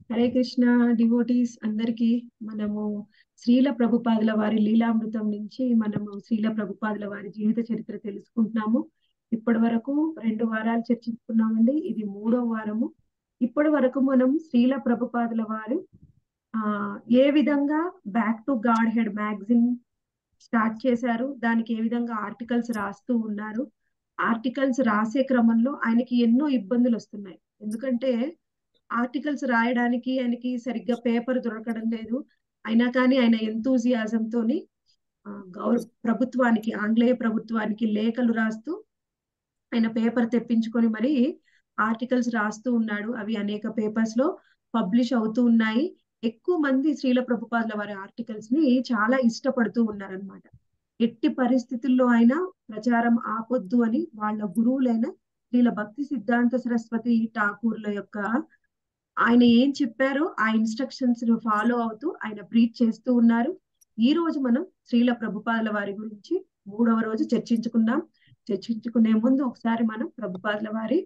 Hare Krishna devotees అందరికీ మనము శ్రీల ప్రభుపాదుల వారి లీలామృతం నుంచి మనము శ్రీల ప్రభుపాదుల వారి జీవిత చరిత్ర తెలుసుకుంటున్నాము ఇప్పటి వరకు రెండు వారాలు చర్చించుకున్నామండి ఇది మూడో వారము ఇప్పటి వరకు మనం శ్రీల ప్రభుపాదుల వారు ఆ ఏ విధంగా back to Godhead magazine start చేశారు దానికి ఏ విధంగా ఆర్టికల్స్ రాస్తూ ఉన్నారు ఆర్టికల్స్ రాసే క్రమంలో ఆయనకి ఎన్నో ఇబ్బందులు వస్తున్నాయి ఎందుకంటే ఆర్టికల్స్ రాయడానికి ఆయనకి సరిగ్గా పేపర్ దొరకడం లేదు అయినా కానీ ఆయన ఎంతూజియాజం తోని గౌరవ ప్రభుత్వానికి ఆంగ్లేయ ప్రభుత్వానికి లేఖలు రాస్తూ ఆయన పేపర్ తెప్పించుకొని మరి ఆర్టికల్స్ రాస్తూ ఉన్నాడు అవి అనేక పేపర్స్ లో పబ్లిష్ అవుతూ ఉన్నాయి ఎక్కువ మంది శ్రీల ప్రభుపాదుల వారి ఆర్టికల్స్ ని చాలా ఇష్టపడుతూ ఉన్నారనమాట ఎట్టి పరిస్థితుల్లో అయినా ప్రచారం ఆపొద్దు అని వాళ్ళ గురువులైన శ్రీల భక్తి సిద్ధాంత సరస్వతి ఠాకూర్ల యొక్క ఆయన ఏం చెప్పారో ఆ ఇన్స్ట్రక్షన్స్ ను ఫాలో అవుతూ ఆయన ప్రీచ్ చేస్తూ ఉన్నారు ఈ రోజు మనం శ్రీల ప్రభుపాదుల వారి గురించి మూడవ రోజు చర్చించుకుందాం చర్చించుకునే ముందు ఒకసారి మనం ప్రభుపాదుల వారి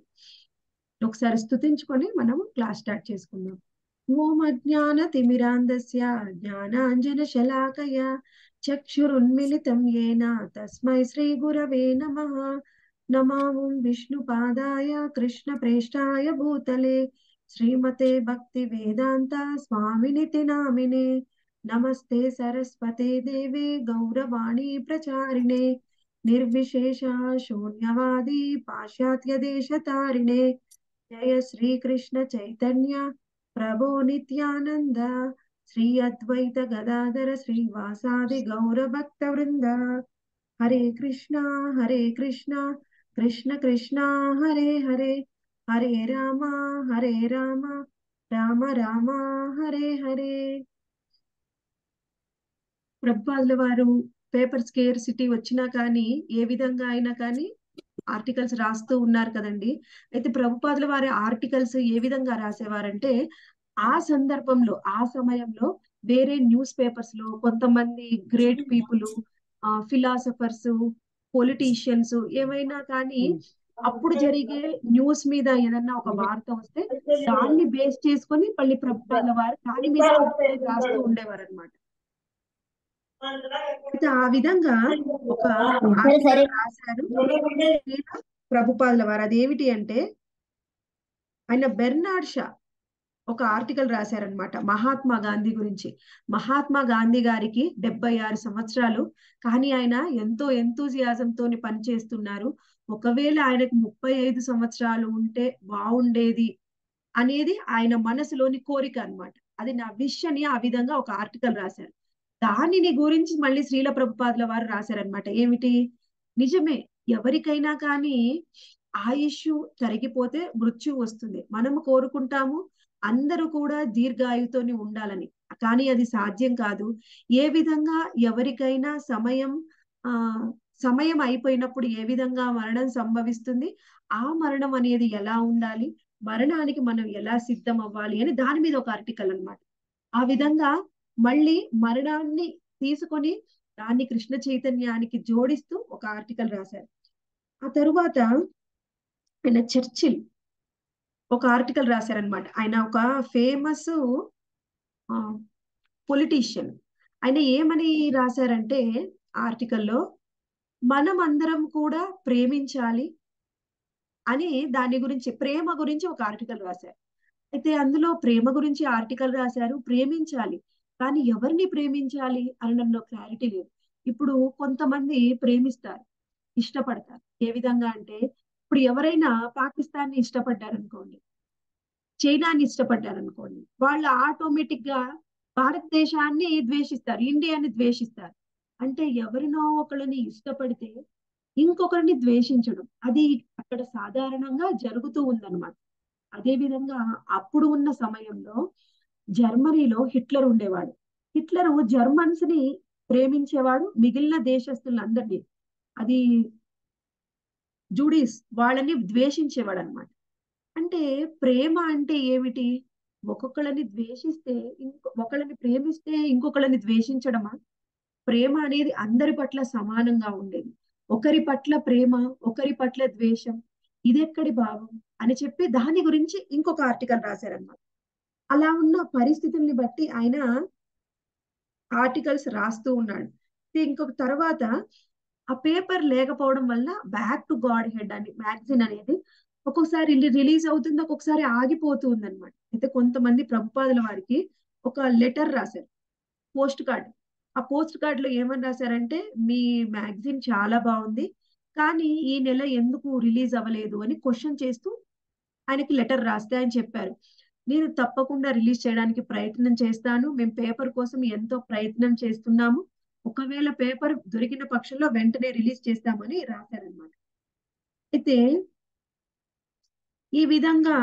ఒకసారి స్థుతించుకొని మనం క్లాస్ స్టార్ట్ చేసుకుందాం ఓం అజ్ఞాన తిమిరాంధస్య జ్ఞానాంజన శలాకయ చక్షురున్మిలితం ఏన తస్మై శ్రీ గురవే నమః నమాం విష్ణుపాదాయ కృష్ణ ప్రేష్టాయ భూతలే శ్రీమతే భక్తి వేదాంత స్వామినితి నామినే నమస్తే సరస్వతే దేవే గౌరవాణి ప్రచారిణే నిర్విశేష శూన్యవాది పాశ్చాత్య దేశతారిణే జయ శ్రీకృష్ణ చైతన్య ప్రభో నిత్యానంద శ్రీ అద్వైత గదాధర శ్రీవాసాది గౌర భక్త వృంద హరే కృష్ణ హరే కృష్ణ కృష్ణ కృష్ణ హరే హరే హరే రామ హరే రామ రామ రామ హరే హరే ప్రభుపాదుల వారు పేపర్ స్కేర్ సిటీ వచ్చినా కానీ ఏ విధంగా అయినా కానీ ఆర్టికల్స్ రాస్తూ ఉన్నారు కదండి అయితే ప్రభుపాదుల వారి ఆర్టికల్స్ ఏ విధంగా రాసేవారంటే ఆ సందర్భంలో ఆ సమయంలో వేరే న్యూస్ పేపర్స్ లో కొంతమంది గ్రేట్ పీపుల్ ఫిలాసఫర్స్ పొలిటీషియన్స్ ఏమైనా కానీ అప్పుడు జరిగే న్యూస్ మీద ఏదన్నా ఒక వార్త వస్తే దాన్ని బేస్ చేసుకొని మళ్ళీ ప్రభుత్వాల వారు దాని మీద రాస్తూ ఉండేవారు అనమాట అయితే ఆ విధంగా ఒక ఆర్టికల్ రాశారు ప్రభుపాదుల వారు అదేమిటి అంటే ఆయన బెర్నాడ్ షా ఒక ఆర్టికల్ రాశారనమాట మహాత్మా గాంధీ గురించి మహాత్మా గాంధీ గారికి డెబ్బై ఆరు సంవత్సరాలు కానీ ఆయన ఎంతో ఎంతూజియాజంతో పనిచేస్తున్నారు ఒకవేళ ఆయనకు ముప్పై ఐదు సంవత్సరాలు ఉంటే బాగుండేది అనేది ఆయన మనసులోని కోరిక అనమాట అది నా విష్ అని ఆ విధంగా ఒక ఆర్టికల్ రాశారు దానిని గురించి మళ్ళీ శ్రీల ప్రభుపాదుల వారు రాశారనమాట ఏమిటి నిజమే ఎవరికైనా కానీ ఆయుష్ తరిగిపోతే మృత్యు వస్తుంది మనము కోరుకుంటాము అందరూ కూడా దీర్ఘాయుతోని ఉండాలని కానీ అది సాధ్యం కాదు ఏ విధంగా ఎవరికైనా సమయం ఆ సమయం అయిపోయినప్పుడు ఏ విధంగా మరణం సంభవిస్తుంది ఆ మరణం అనేది ఎలా ఉండాలి మరణానికి మనం ఎలా సిద్ధం అవ్వాలి అని దాని మీద ఒక ఆర్టికల్ అనమాట ఆ విధంగా మళ్ళీ మరణాన్ని తీసుకొని దాన్ని కృష్ణ చైతన్యానికి జోడిస్తూ ఒక ఆర్టికల్ రాశారు ఆ తరువాత ఆయన చర్చిల్ ఒక ఆర్టికల్ రాశారనమాట ఆయన ఒక ఫేమస్ పొలిటీషియన్ ఆయన ఏమని రాశారంటే ఆర్టికల్లో మనం అందరం కూడా ప్రేమించాలి అని దాని గురించి ప్రేమ గురించి ఒక ఆర్టికల్ రాశారు అయితే అందులో ప్రేమ గురించి ఆర్టికల్ రాశారు ప్రేమించాలి కానీ ఎవరిని ప్రేమించాలి అని నన్ను క్లారిటీ లేదు ఇప్పుడు కొంతమంది ప్రేమిస్తారు ఇష్టపడతారు ఏ విధంగా అంటే ఇప్పుడు ఎవరైనా పాకిస్తాన్ ని ఇష్టపడ్డారనుకోండి చైనాని ఇష్టపడ్డారనుకోండి వాళ్ళు ఆటోమేటిక్ గా భారతదేశాన్ని ద్వేషిస్తారు ఇండియాని ద్వేషిస్తారు అంటే ఎవరినో ఒకళ్ళని ఇష్టపడితే ఇంకొకరిని ద్వేషించడం అది అక్కడ సాధారణంగా జరుగుతూ ఉందన్నమాట అదే విధంగా అప్పుడు ఉన్న సమయంలో జర్మనీలో హిట్లర్ ఉండేవాడు హిట్లర్ జర్మన్స్ ని ప్రేమించేవాడు మిగిలిన దేశస్తులందరినీ అది జూడీస్ వాళ్ళని ద్వేషించేవాడు అనమాట అంటే ప్రేమ అంటే ఏమిటి ఒక్కొక్కళ్ళని ద్వేషిస్తే ఇంకో ఒకళ్ళని ప్రేమిస్తే ఇంకొకళ్ళని ద్వేషించడమా ప్రేమ అనేది అందరి పట్ల సమానంగా ఉండేది ఒకరి పట్ల ప్రేమ ఒకరి పట్ల ద్వేషం ఇదెక్కడి భావం అని చెప్పి దాని గురించి ఇంకొక ఆర్టికల్ రాశారనమాట అలా ఉన్న పరిస్థితుల్ని బట్టి ఆయన ఆర్టికల్స్ రాస్తూ ఉన్నాడు ఇంకొక తర్వాత ఆ పేపర్ లేకపోవడం వల్ల బ్యాక్ టు గాడ్ హెడ్ అని మ్యాగజైన్ అనేది ఒక్కొక్కసారి రిలీజ్ అవుతుంది ఒక్కొక్కసారి ఆగిపోతుంది అనమాట అయితే కొంతమంది ప్రభుపాదుల వారికి ఒక లెటర్ రాశారు పోస్ట్ కార్డ్ ఆ పోస్ట్ కార్డ్ లో ఏమని రాశారంటే మీ మ్యాగజైన్ చాలా బాగుంది కానీ ఈ నెల ఎందుకు రిలీజ్ అవ్వలేదు అని క్వశ్చన్ చేస్తూ ఆయనకి లెటర్ రాస్తే ఆయన చెప్పారు నేను తప్పకుండా రిలీజ్ చేయడానికి ప్రయత్నం చేస్తాను మేము పేపర్ కోసం ఎంతో ప్రయత్నం చేస్తున్నాము ఒకవేళ పేపర్ దొరికిన పక్షంలో వెంటనే రిలీజ్ చేస్తామని రాశారనమాట అయితే ఈ విధంగా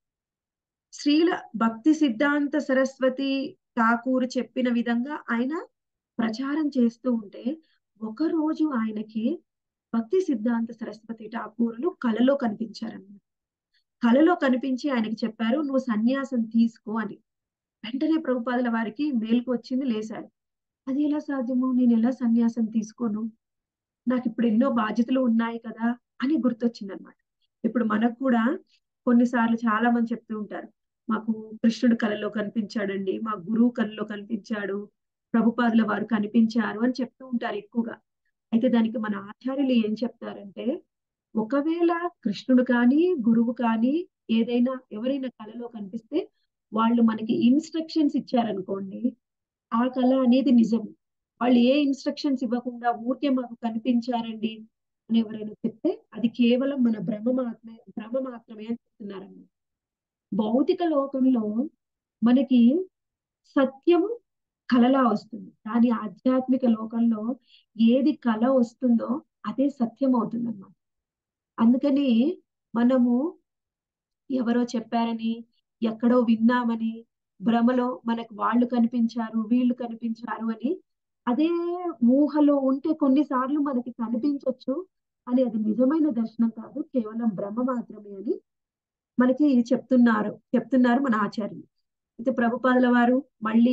శ్రీల భక్తి సిద్ధాంత సరస్వతి ఠాకూర్ చెప్పిన విధంగా ఆయన ప్రచారం చేస్తూ ఉంటే ఒక రోజు ఆయనకి భక్తి సిద్ధాంత సరస్వతి ఠాకూర్లు కలలో కనిపించారన్నమాట కలలో కనిపించి ఆయనకి చెప్పారు నువ్వు సన్యాసం తీసుకో అని వెంటనే ప్రభుపాదుల వారికి మేలుకు వచ్చింది లేశారు అది ఎలా సాధ్యము నేను ఎలా సన్యాసం తీసుకోను నాకు ఇప్పుడు ఎన్నో బాధ్యతలు ఉన్నాయి కదా అని గుర్తొచ్చింది అనమాట ఇప్పుడు మనకు కూడా కొన్నిసార్లు చాలా మంది చెప్తూ ఉంటారు మాకు కృష్ణుడు కళలో కనిపించాడండి మా గురువు కళలో కనిపించాడు ప్రభుపాదుల వారు కనిపించారు అని చెప్తూ ఉంటారు ఎక్కువగా అయితే దానికి మన ఆచార్యులు ఏం చెప్తారంటే ఒకవేళ కృష్ణుడు కానీ గురువు కానీ ఏదైనా ఎవరైనా కళలో కనిపిస్తే వాళ్ళు మనకి ఇన్స్ట్రక్షన్స్ ఇచ్చారనుకోండి ఆ కళ అనేది నిజం వాళ్ళు ఏ ఇన్స్ట్రక్షన్స్ ఇవ్వకుండా ఊరికే మాకు కనిపించారండి అని ఎవరైనా చెప్తే అది కేవలం మన భ్రమ మాత్రమే భ్రమ మాత్రమే అని చెప్తున్నారన్నమాట భౌతిక లోకంలో మనకి సత్యము కళలా వస్తుంది కానీ ఆధ్యాత్మిక లోకంలో ఏది కళ వస్తుందో అదే సత్యం అవుతుంది అన్నమాట అందుకని మనము ఎవరో చెప్పారని ఎక్కడో విన్నామని భ్రమలో మనకు వాళ్ళు కనిపించారు వీళ్ళు కనిపించారు అని అదే ఊహలో ఉంటే కొన్నిసార్లు మనకి కనిపించవచ్చు అని అది నిజమైన దర్శనం కాదు కేవలం భ్రమ మాత్రమే అని మనకి చెప్తున్నారు చెప్తున్నారు మన ఆచార్యులు అయితే ప్రభుపాదుల వారు మళ్ళీ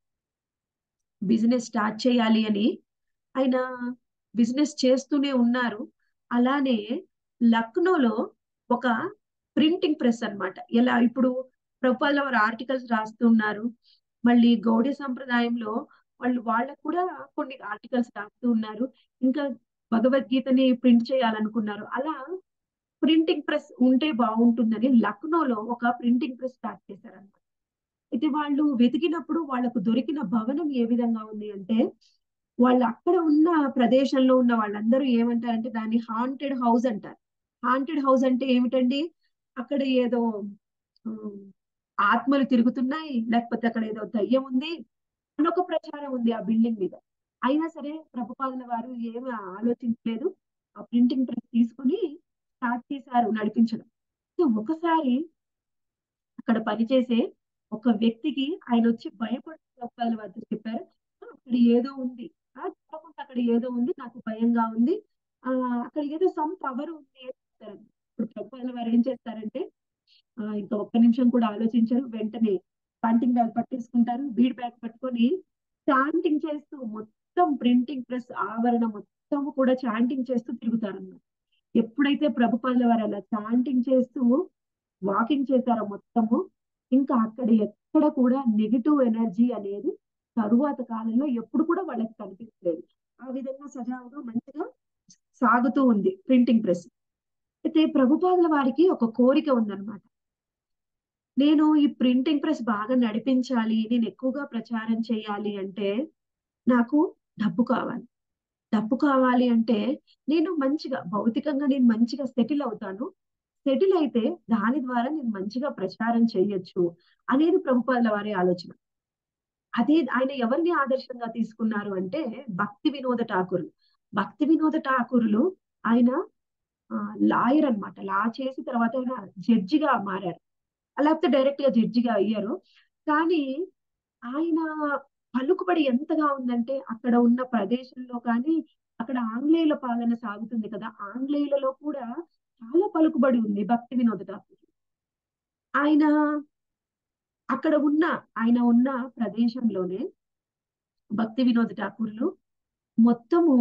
బిజినెస్ స్టార్ట్ చేయాలి అని ఆయన బిజినెస్ చేస్తూనే ఉన్నారు అలానే లక్నోలో ఒక ప్రింటింగ్ ప్రెస్ అన్నమాట ఎలా ఇప్పుడు ప్రభుపాదుల వారు ఆర్టికల్స్ రాస్తున్నారు మళ్ళీ గౌడీ సంప్రదాయంలో వాళ్ళు వాళ్ళకు కూడా కొన్ని ఆర్టికల్స్ రాస్తూ ఉన్నారు ఇంకా భగవద్గీతని ప్రింట్ చేయాలనుకున్నారు అలా ప్రింటింగ్ ప్రెస్ ఉంటే బాగుంటుందని లక్నోలో ఒక ప్రింటింగ్ ప్రెస్ స్టార్ట్ చేశారన్నమాట అయితే వాళ్ళు వెతికినప్పుడు వాళ్ళకు దొరికిన భవనం ఏ విధంగా ఉంది అంటే వాళ్ళు అక్కడ ఉన్న ప్రదేశంలో ఉన్న వాళ్ళందరూ ఏమంటారంటే దాన్ని హాంటెడ్ హౌస్ అంటారు హాంటెడ్ హౌస్ అంటే ఏమిటండి అక్కడ ఏదో ఆత్మలు తిరుగుతున్నాయి లేకపోతే అక్కడ ఏదో దయ్యం ఉంది అని ఒక ప్రచారం ఉంది ఆ బిల్డింగ్ మీద అయినా సరే ప్రభుపాదుల వారు ఏమి ఆలోచించలేదు ఆ ప్రింటింగ్ ప్రెస్ తీసుకుని స్టార్ట్ చేశారు నడిపించడం ఒకసారి అక్కడ పనిచేసే ఒక వ్యక్తికి ఆయన వచ్చి భయపడి ప్రభుపాదుల వారు చెప్పారు అక్కడ ఏదో ఉంది తప్పకుండా అక్కడ ఏదో ఉంది నాకు భయంగా ఉంది ఆ అక్కడ ఏదో సమ్ పవర్ ఉంది అని చెప్తారు ఇప్పుడు ప్రభుపాదుల వారు ఏం చేస్తారంటే ఇంకా ఒక్క నిమిషం కూడా ఆలోచించరు వెంటనే పాంటింగ్ బ్యాగ్ పట్టేసుకుంటారు బీడ్ బ్యాగ్ పట్టుకొని చాంటింగ్ చేస్తూ మొత్తం ప్రింటింగ్ ప్రెస్ ఆవరణ మొత్తం కూడా చాంటింగ్ చేస్తూ తిరుగుతారు అన్నమాట ఎప్పుడైతే ప్రభుపాదుల వారు అలా చాంటింగ్ చేస్తూ వాకింగ్ చేశారో మొత్తము ఇంకా అక్కడ ఎక్కడ కూడా నెగిటివ్ ఎనర్జీ అనేది తరువాత కాలంలో ఎప్పుడు కూడా వాళ్ళకి కనిపించలేదు ఆ విధంగా సజావుగా మంచిగా సాగుతూ ఉంది ప్రింటింగ్ ప్రెస్ అయితే ప్రభుపాదుల వారికి ఒక కోరిక ఉందన్నమాట నేను ఈ ప్రింటింగ్ ప్రెస్ బాగా నడిపించాలి నేను ఎక్కువగా ప్రచారం చేయాలి అంటే నాకు డబ్బు కావాలి డబ్బు కావాలి అంటే నేను మంచిగా భౌతికంగా నేను మంచిగా సెటిల్ అవుతాను సెటిల్ అయితే దాని ద్వారా నేను మంచిగా ప్రచారం చేయొచ్చు అనేది ప్రభుపాదుల వారి ఆలోచన అదే ఆయన ఎవరిని ఆదర్శంగా తీసుకున్నారు అంటే భక్తి వినోద ఠాకూరులు భక్తి వినోద ఠాకూరులు ఆయన లాయర్ అనమాట లా చేసి తర్వాత ఆయన జడ్జిగా మారారు లేకపోతే డైరెక్ట్ గా జడ్జిగా అయ్యారు కానీ ఆయన పలుకుబడి ఎంతగా ఉందంటే అక్కడ ఉన్న ప్రదేశంలో కానీ అక్కడ ఆంగ్లేయుల పాలన సాగుతుంది కదా ఆంగ్లేయులలో కూడా చాలా పలుకుబడి ఉంది భక్తి వినోద ఠాకూర్ ఆయన అక్కడ ఉన్న ఆయన ఉన్న ప్రదేశంలోనే భక్తి వినోద ఠాకూర్లు మొత్తము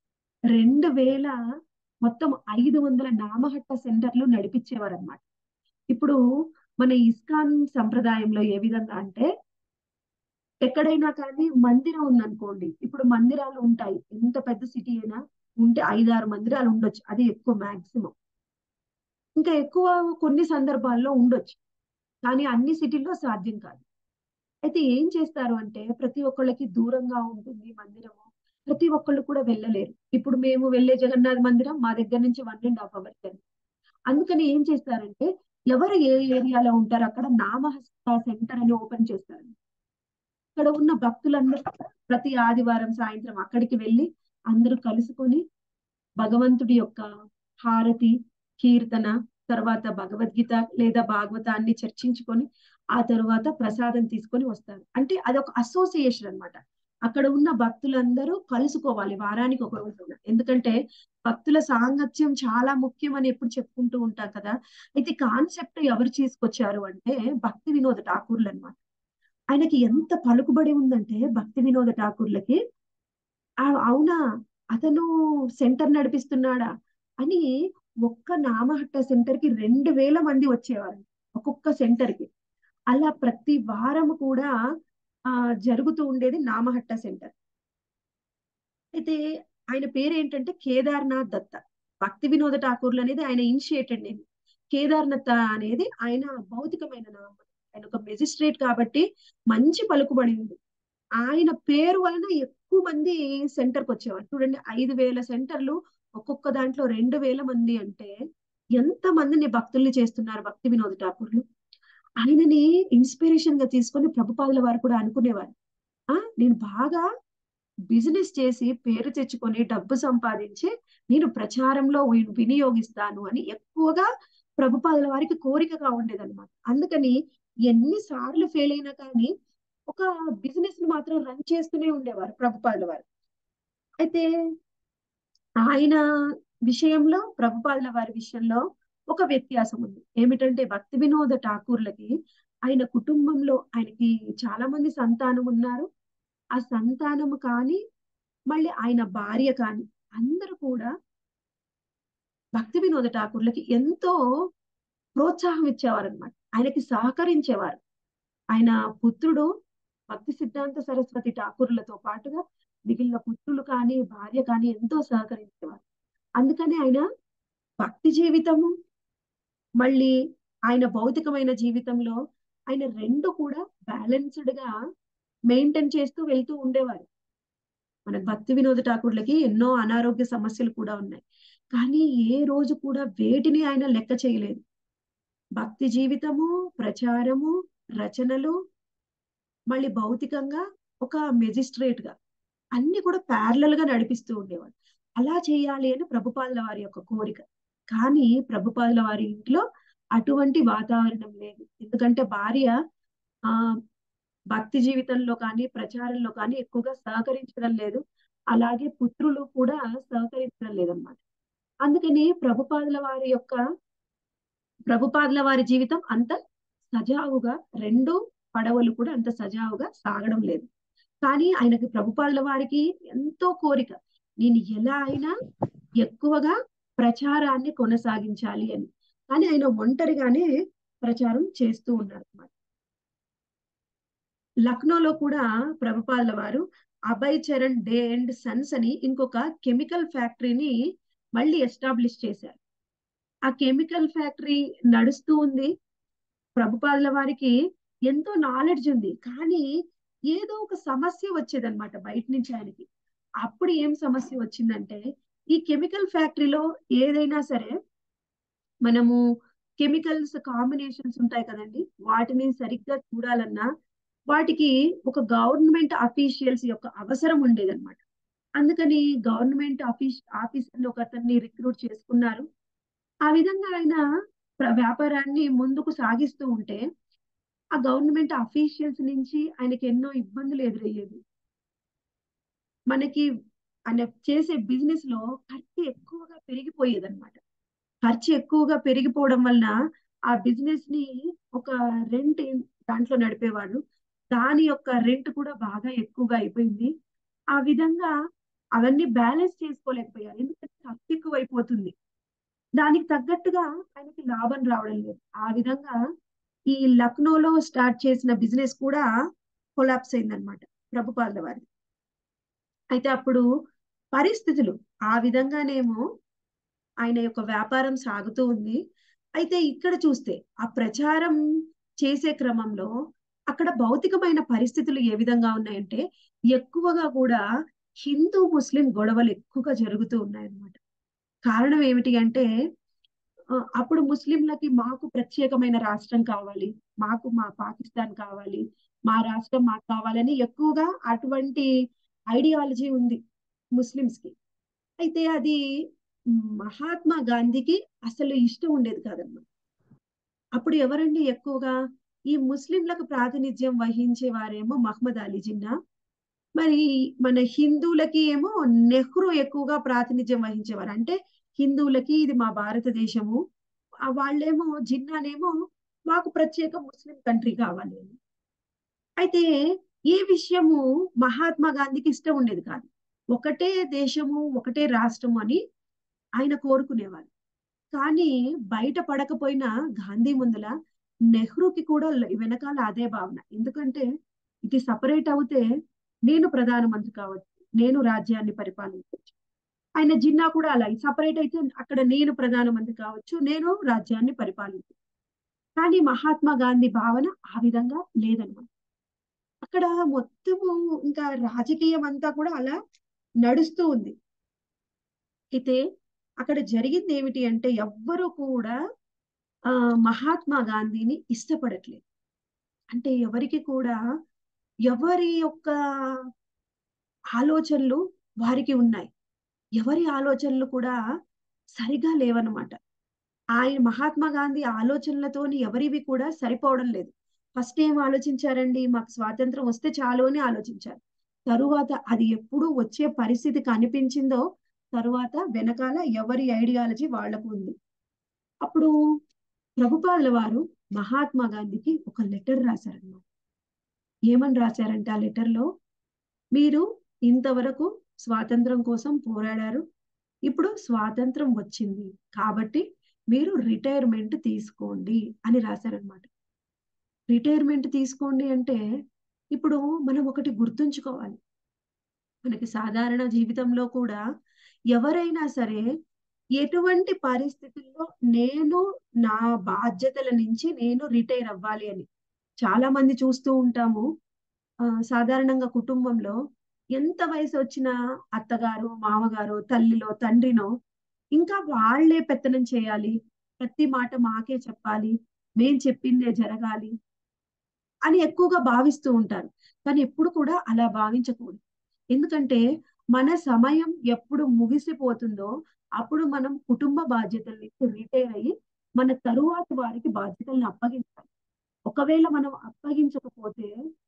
రెండు వేల మొత్తం ఐదు వందల నామహట్ట సెంటర్లు నడిపించేవారు అనమాట ఇప్పుడు మన ఇస్కాన్ సంప్రదాయంలో ఏ విధంగా అంటే ఎక్కడైనా కానీ మందిరం ఉందనుకోండి ఇప్పుడు మందిరాలు ఉంటాయి ఎంత పెద్ద సిటీ అయినా ఉంటే ఐదారు మందిరాలు ఉండొచ్చు అది ఎక్కువ మాక్సిమం ఇంకా ఎక్కువ కొన్ని సందర్భాల్లో ఉండొచ్చు కానీ అన్ని సిటీల్లో సాధ్యం కాదు అయితే ఏం చేస్తారు అంటే ప్రతి ఒక్కళ్ళకి దూరంగా ఉంటుంది మందిరము ప్రతి ఒక్కళ్ళు కూడా వెళ్ళలేరు ఇప్పుడు మేము వెళ్ళే జగన్నాథ్ మందిరం మా దగ్గర నుంచి one and half hour journey అందుకని ఏం చేస్తారంటే ఎవరు ఏ ఏరియాలో ఉంటారో అక్కడ నామహస్త సెంటర్ అని ఓపెన్ చేస్తారు అక్కడ ఉన్న భక్తులందరూ ప్రతి ఆదివారం సాయంత్రం అక్కడికి వెళ్ళి అందరూ కలుసుకొని భగవంతుడి యొక్క హారతి కీర్తన తర్వాత భగవద్గీత లేదా భాగవతాన్ని చర్చించుకొని ఆ తర్వాత ప్రసాదం తీసుకొని వస్తారు అంటే అదొక అసోసియేషన్ అన్నమాట అక్కడ ఉన్న భక్తులందరూ కలుసుకోవాలి వారానికి ఒక రోజు ఎందుకంటే భక్తుల సాంగత్యం చాలా ముఖ్యం అని ఎప్పుడు చెప్పుకుంటూ ఉంటాం కదా అయితే కాన్సెప్ట్ ఎవరు తీసుకొచ్చారు అంటే భక్తి వినోద ఠాకూర్లు అన్నమాట ఆయనకి ఎంత పలుకుబడి ఉందంటే భక్తి వినోద ఠాకూర్లకి ఆ అవునా అతను సెంటర్ నడిపిస్తున్నాడా అని ఒక్క నామహట్ట సెంటర్ కి రెండు వేల మంది వచ్చేవారు ఒక్కొక్క సెంటర్ కి అలా ప్రతి వారం కూడా ఆ జరుగుతూ ఉండేది నామహట్ట సెంటర్ అయితే ఆయన పేరు ఏంటంటే కేదార్నాథ్ దత్త భక్తి వినోద ఠాకూర్లు అనేది ఆయన ఇనిషియేటెడ్ నేమ్ కేదార్నాథ్ అనేది ఆయన భౌతికమైన నామం ఆయన ఒక మెజిస్ట్రేట్ కాబట్టి మంచి పలుకుబడి ఉంది ఆయన పేరు వలన ఎక్కువ మంది సెంటర్కి వచ్చేవారు చూడండి ఐదు వేల సెంటర్లు ఒక్కొక్క దాంట్లో రెండు వేల మంది అంటే ఎంత మందిని భక్తుల్ని చేస్తున్నారు భక్తి వినోద ఠాకూర్లు ఆయనని ఇన్స్పిరేషన్ గా తీసుకొని ప్రభుపాదుల వారు కూడా అనుకునేవారు ఆ నేను బాగా బిజినెస్ చేసి పేరు తెచ్చుకొని డబ్బు సంపాదించి నేను ప్రచారంలో వి- వినియోగిస్తాను అని ఎక్కువగా ప్రభుపాదుల వారికి కోరికగా ఉండేదన్నమాట అందుకని ఎన్నిసార్లు ఫెయిల్ అయినా కానీ ఒక బిజినెస్ ని మాత్రం రన్ చేస్తూనే ఉండేవారు ప్రభుపాదుల వారు అయితే ఆయన విషయంలో ప్రభుపాదుల వారి విషయంలో ఒక వ్యత్యాసం ఉంది ఏమిటంటే భక్తి వినోద ఠాకూర్లకి ఆయన కుటుంబంలో ఆయనకి చాలా మంది సంతానం ఉన్నారు ఆ సంతానము కానీ మళ్ళీ ఆయన భార్య కానీ అందరూ కూడా భక్తి వినోద ఠాకూర్లకి ఎంతో ప్రోత్సాహం ఇచ్చేవారు అనమాట ఆయనకి సహకరించేవారు ఆయన పుత్రుడు భక్తి సిద్ధాంత సరస్వతి ఠాకూర్లతో పాటుగా మిగిలిన పుత్రులు కానీ భార్య కానీ ఎంతో సహకరించేవారు అందుకని ఆయన భక్తి జీవితము మళ్ళీ ఆయన భౌతికమైన జీవితంలో ఆయన రెండు కూడా బ్యాలెన్స్డ్ గా మెయింటైన్ చేస్తూ వెళ్తూ ఉండేవారు మన భక్తి వినోద ఠాకూర్లకి ఎన్నో అనారోగ్య సమస్యలు కూడా ఉన్నాయి కానీ ఏ రోజు కూడా వేటిని ఆయన లెక్క చేయలేదు భక్తి జీవితము ప్రచారము రచనలు మళ్ళీ భౌతికంగా ఒక మెజిస్ట్రేట్ గా అన్ని కూడా ప్యారలల్ గా నడిపిస్తూ ఉండేవాడు అలా చేయాలి అని ప్రభుపాదుల వారి యొక్క కోరిక కానీ ప్రభుపాదుల వారి ఇంట్లో అటువంటి వాతావరణం లేదు ఎందుకంటే భార్య ఆ భక్తి జీవితంలో కానీ ప్రచారంలో కానీ ఎక్కువగా సహకరించడం లేదు అలాగే పుత్రులు కూడా సహకరించడం లేదన్నమాట అందుకని ప్రభుపాదుల వారి యొక్క ప్రభుపాదుల వారి జీవితం అంత సజావుగా రెండు పడవలు కూడా అంత సజావుగా సాగడం లేదు కానీ ఆయనకి ప్రభుపాదుల వారికి ఎంతో కోరిక నేను ఎలా అయినా ఎక్కువగా ప్రచారాన్ని కొనసాగించాలి అని కానీ ఆయన ఒంటరిగానే ప్రచారం చేస్తూ ఉన్నారు అన్నమాట లక్నోలో కూడా ప్రభుపాదుల వారు అభయ్ చరణ్ డే అండ్ సన్స్ అని ఇంకొక కెమికల్ ఫ్యాక్టరీని మళ్ళీ ఎస్టాబ్లిష్ చేశారు ఆ కెమికల్ ఫ్యాక్టరీ నడుస్తూ ఉంది ప్రభుపాదుల వారికి ఎంతో నాలెడ్జ్ ఉంది కానీ ఏదో ఒక సమస్య వచ్చేదన్నమాట బయట నుంచి ఆయనకి అప్పుడు ఏం సమస్య వచ్చిందంటే ఈ కెమికల్ ఫ్యాక్టరీలో ఏదైనా సరే మనము కెమికల్స్ కాంబినేషన్స్ ఉంటాయి కదండి వాటిని సరిగ్గా చూడాలన్నా వాటికి ఒక గవర్నమెంట్ అఫీషియల్స్ యొక్క అవసరం ఉండేదన్నమాట అందుకని గవర్నమెంట్ ఆఫీస్ ఆఫీసర్ ఒక అతన్ని రిక్రూట్ చేసుకున్నారు ఆ విధంగా ఆయన ప్ర- వ్యాపారాన్ని ముందుకు సాగిస్తూ ఉంటే ఆ గవర్నమెంట్ అఫీషియల్స్ నుంచి ఆయనకి ఎన్నో ఇబ్బందులు ఎదురయ్యేది మనకి ఆయన చేసే బిజినెస్ లో ఖర్చు ఎక్కువగా పెరిగిపోయేది అనమాట ఖర్చు ఎక్కువగా పెరిగిపోవడం వలన ఆ బిజినెస్ ని ఒక రెంట్ దాంట్లో నడిపేవాడు దాని యొక్క రెంట్ కూడా బాగా ఎక్కువగా అయిపోయింది ఆ విధంగా అవన్నీ బ్యాలెన్స్ చేసుకోలేకపోయారు ఎందుకంటే ఖర్చు ఎక్కువ అయిపోతుంది దానికి తగ్గట్టుగా ఆయనకి లాభం రావడం లేదు ఆ విధంగా ఈ లక్నోలో స్టార్ట్ చేసిన బిజినెస్ కూడా కొలాప్స్ అయిందనమాట ప్రభుపాదుల వారి అయితే అప్పుడు పరిస్థితులు ఆ విధంగానేమో ఆయన యొక్క వ్యాపారం సాగుతూ ఉంది అయితే ఇక్కడ చూస్తే ఆ ప్రచారం చేసే క్రమంలో అక్కడ భౌతికమైన పరిస్థితులు ఏ విధంగా ఉన్నాయంటే ఎక్కువగా కూడా హిందూ ముస్లిం గొడవలు ఎక్కువగా జరుగుతూ ఉన్నాయన్నమాట కారణం ఏమిటి అంటే ఆ, అప్పుడు ముస్లింలకి మాకు ప్రత్యేకమైన రాష్ట్రం కావాలి మాకు మా పాకిస్తాన్ కావాలి మా రాష్ట్రం మాకు కావాలని ఎక్కువగా అటువంటి ఐడియాలజీ ఉంది ముస్లిమ్స్ కి అయితే అది మహాత్మా గాంధీకి అసలు ఇష్టం ఉండేది కాదన్నమాట అప్పుడు ఎవరండి ఎక్కువగా ఈ ముస్లింలకు ప్రాతినిధ్యం వహించే వారేమో మహమ్మద్ అలీ జిన్నా మరి మన హిందువులకి ఏమో నెహ్రూ ఎక్కువగా ప్రాతినిధ్యం వహించేవారు అంటే హిందువులకి ఇది మా భారతదేశము ఆ వాళ్ళేమో జిన్నానేమో మాకు ప్రత్యేక ముస్లిం కంట్రీ కావాలి అని అయితే ఈ విషయము మహాత్మా గాంధీకి ఇష్టం ఉండేది కాదు ఒకటే దేశము ఒకటే రాష్ట్రము అని ఆయన కోరుకునేవారు కానీ బయట పడకపోయినా గాంధీ ముందల నెహ్రూకి కూడా వెనకాల అదే భావన ఎందుకంటే ఇది సపరేట్ అవుతే నేను ప్రధానమంత్రి కావచ్చు నేను రాజ్యాన్ని పరిపాలించవచ్చు ఆయన జిన్నా కూడా అలా సపరేట్ అయితే అక్కడ నేను ప్రధానమంత్రి కావచ్చు నేను రాజ్యాన్ని పరిపాలించవచ్చు కానీ మహాత్మా గాంధీ భావన ఆ విధంగా లేదనమాట అక్కడ మొత్తము ఇంకా రాజకీయం అంతా కూడా అలా నడుస్తూ ఉంది అయితే అక్కడ జరిగింది ఏమిటి అంటే ఎవ్వరూ కూడా ఆ మహాత్మా గాంధీని ఇష్టపడట్లేదు అంటే ఎవరికి కూడా ఎవరి యొక్క ఆలోచనలు వారికి ఉన్నాయి ఎవరి ఆలోచనలు కూడా సరిగా లేవన్నమాట ఆయన మహాత్మా గాంధీ ఆలోచనలతోని ఎవరివి కూడా సరిపోవడం లేదు ఫస్ట్ ఏం ఆలోచించారండి మాకు స్వాతంత్రం వస్తే చాలు అని ఆలోచించారు తరువాత అది ఎప్పుడు వచ్చే పరిస్థితి కనిపించిందో తరువాత వెనకాల ఎవరి ఐడియాలజీ వాళ్లకు ఉంది అప్పుడు ప్రభుపాదుల వారు మహాత్మా గాంధీకి ఒక లెటర్ రాశారన్నమాట ఏమని రాశారంటే ఆ లెటర్లో మీరు ఇంతవరకు స్వాతంత్రం కోసం పోరాడారు ఇప్పుడు స్వాతంత్రం వచ్చింది కాబట్టి మీరు రిటైర్మెంట్ తీసుకోండి అని రాశారనమాట రిటైర్మెంట్ తీసుకోండి అంటే ఇప్పుడు మనం ఒకటి గుర్తుంచుకోవాలి మనకి సాధారణ జీవితంలో కూడా ఎవరైనా సరే ఎటువంటి పరిస్థితుల్లో నేను నా బాధ్యతల నుంచి నేను రిటైర్ అవ్వాలి అని చాలా మంది చూస్తూ ఉంటాము ఆ, సాధారణంగా కుటుంబంలో ఎంత వయసు వచ్చినా అత్తగారు మామగారు తల్లిలో తండ్రినో ఇంకా వాళ్ళే పెత్తనం చేయాలి ప్రతి మాట మాకే చెప్పాలి మేం చెప్పిందే జరగాలి అని ఎక్కువగా భావిస్తూ ఉంటారు కానీ ఎప్పుడు కూడా అలా భావించకూడదు ఎందుకంటే మన సమయం ఎప్పుడు ముగిసిపోతుందో అప్పుడు మనం కుటుంబ బాధ్యతల నుంచి రిటైర్ అయ్యి మన తరువాత వారికి బాధ్యతలను అప్పగించాలి ఒకవేళ మనం అప్పగించకపోతే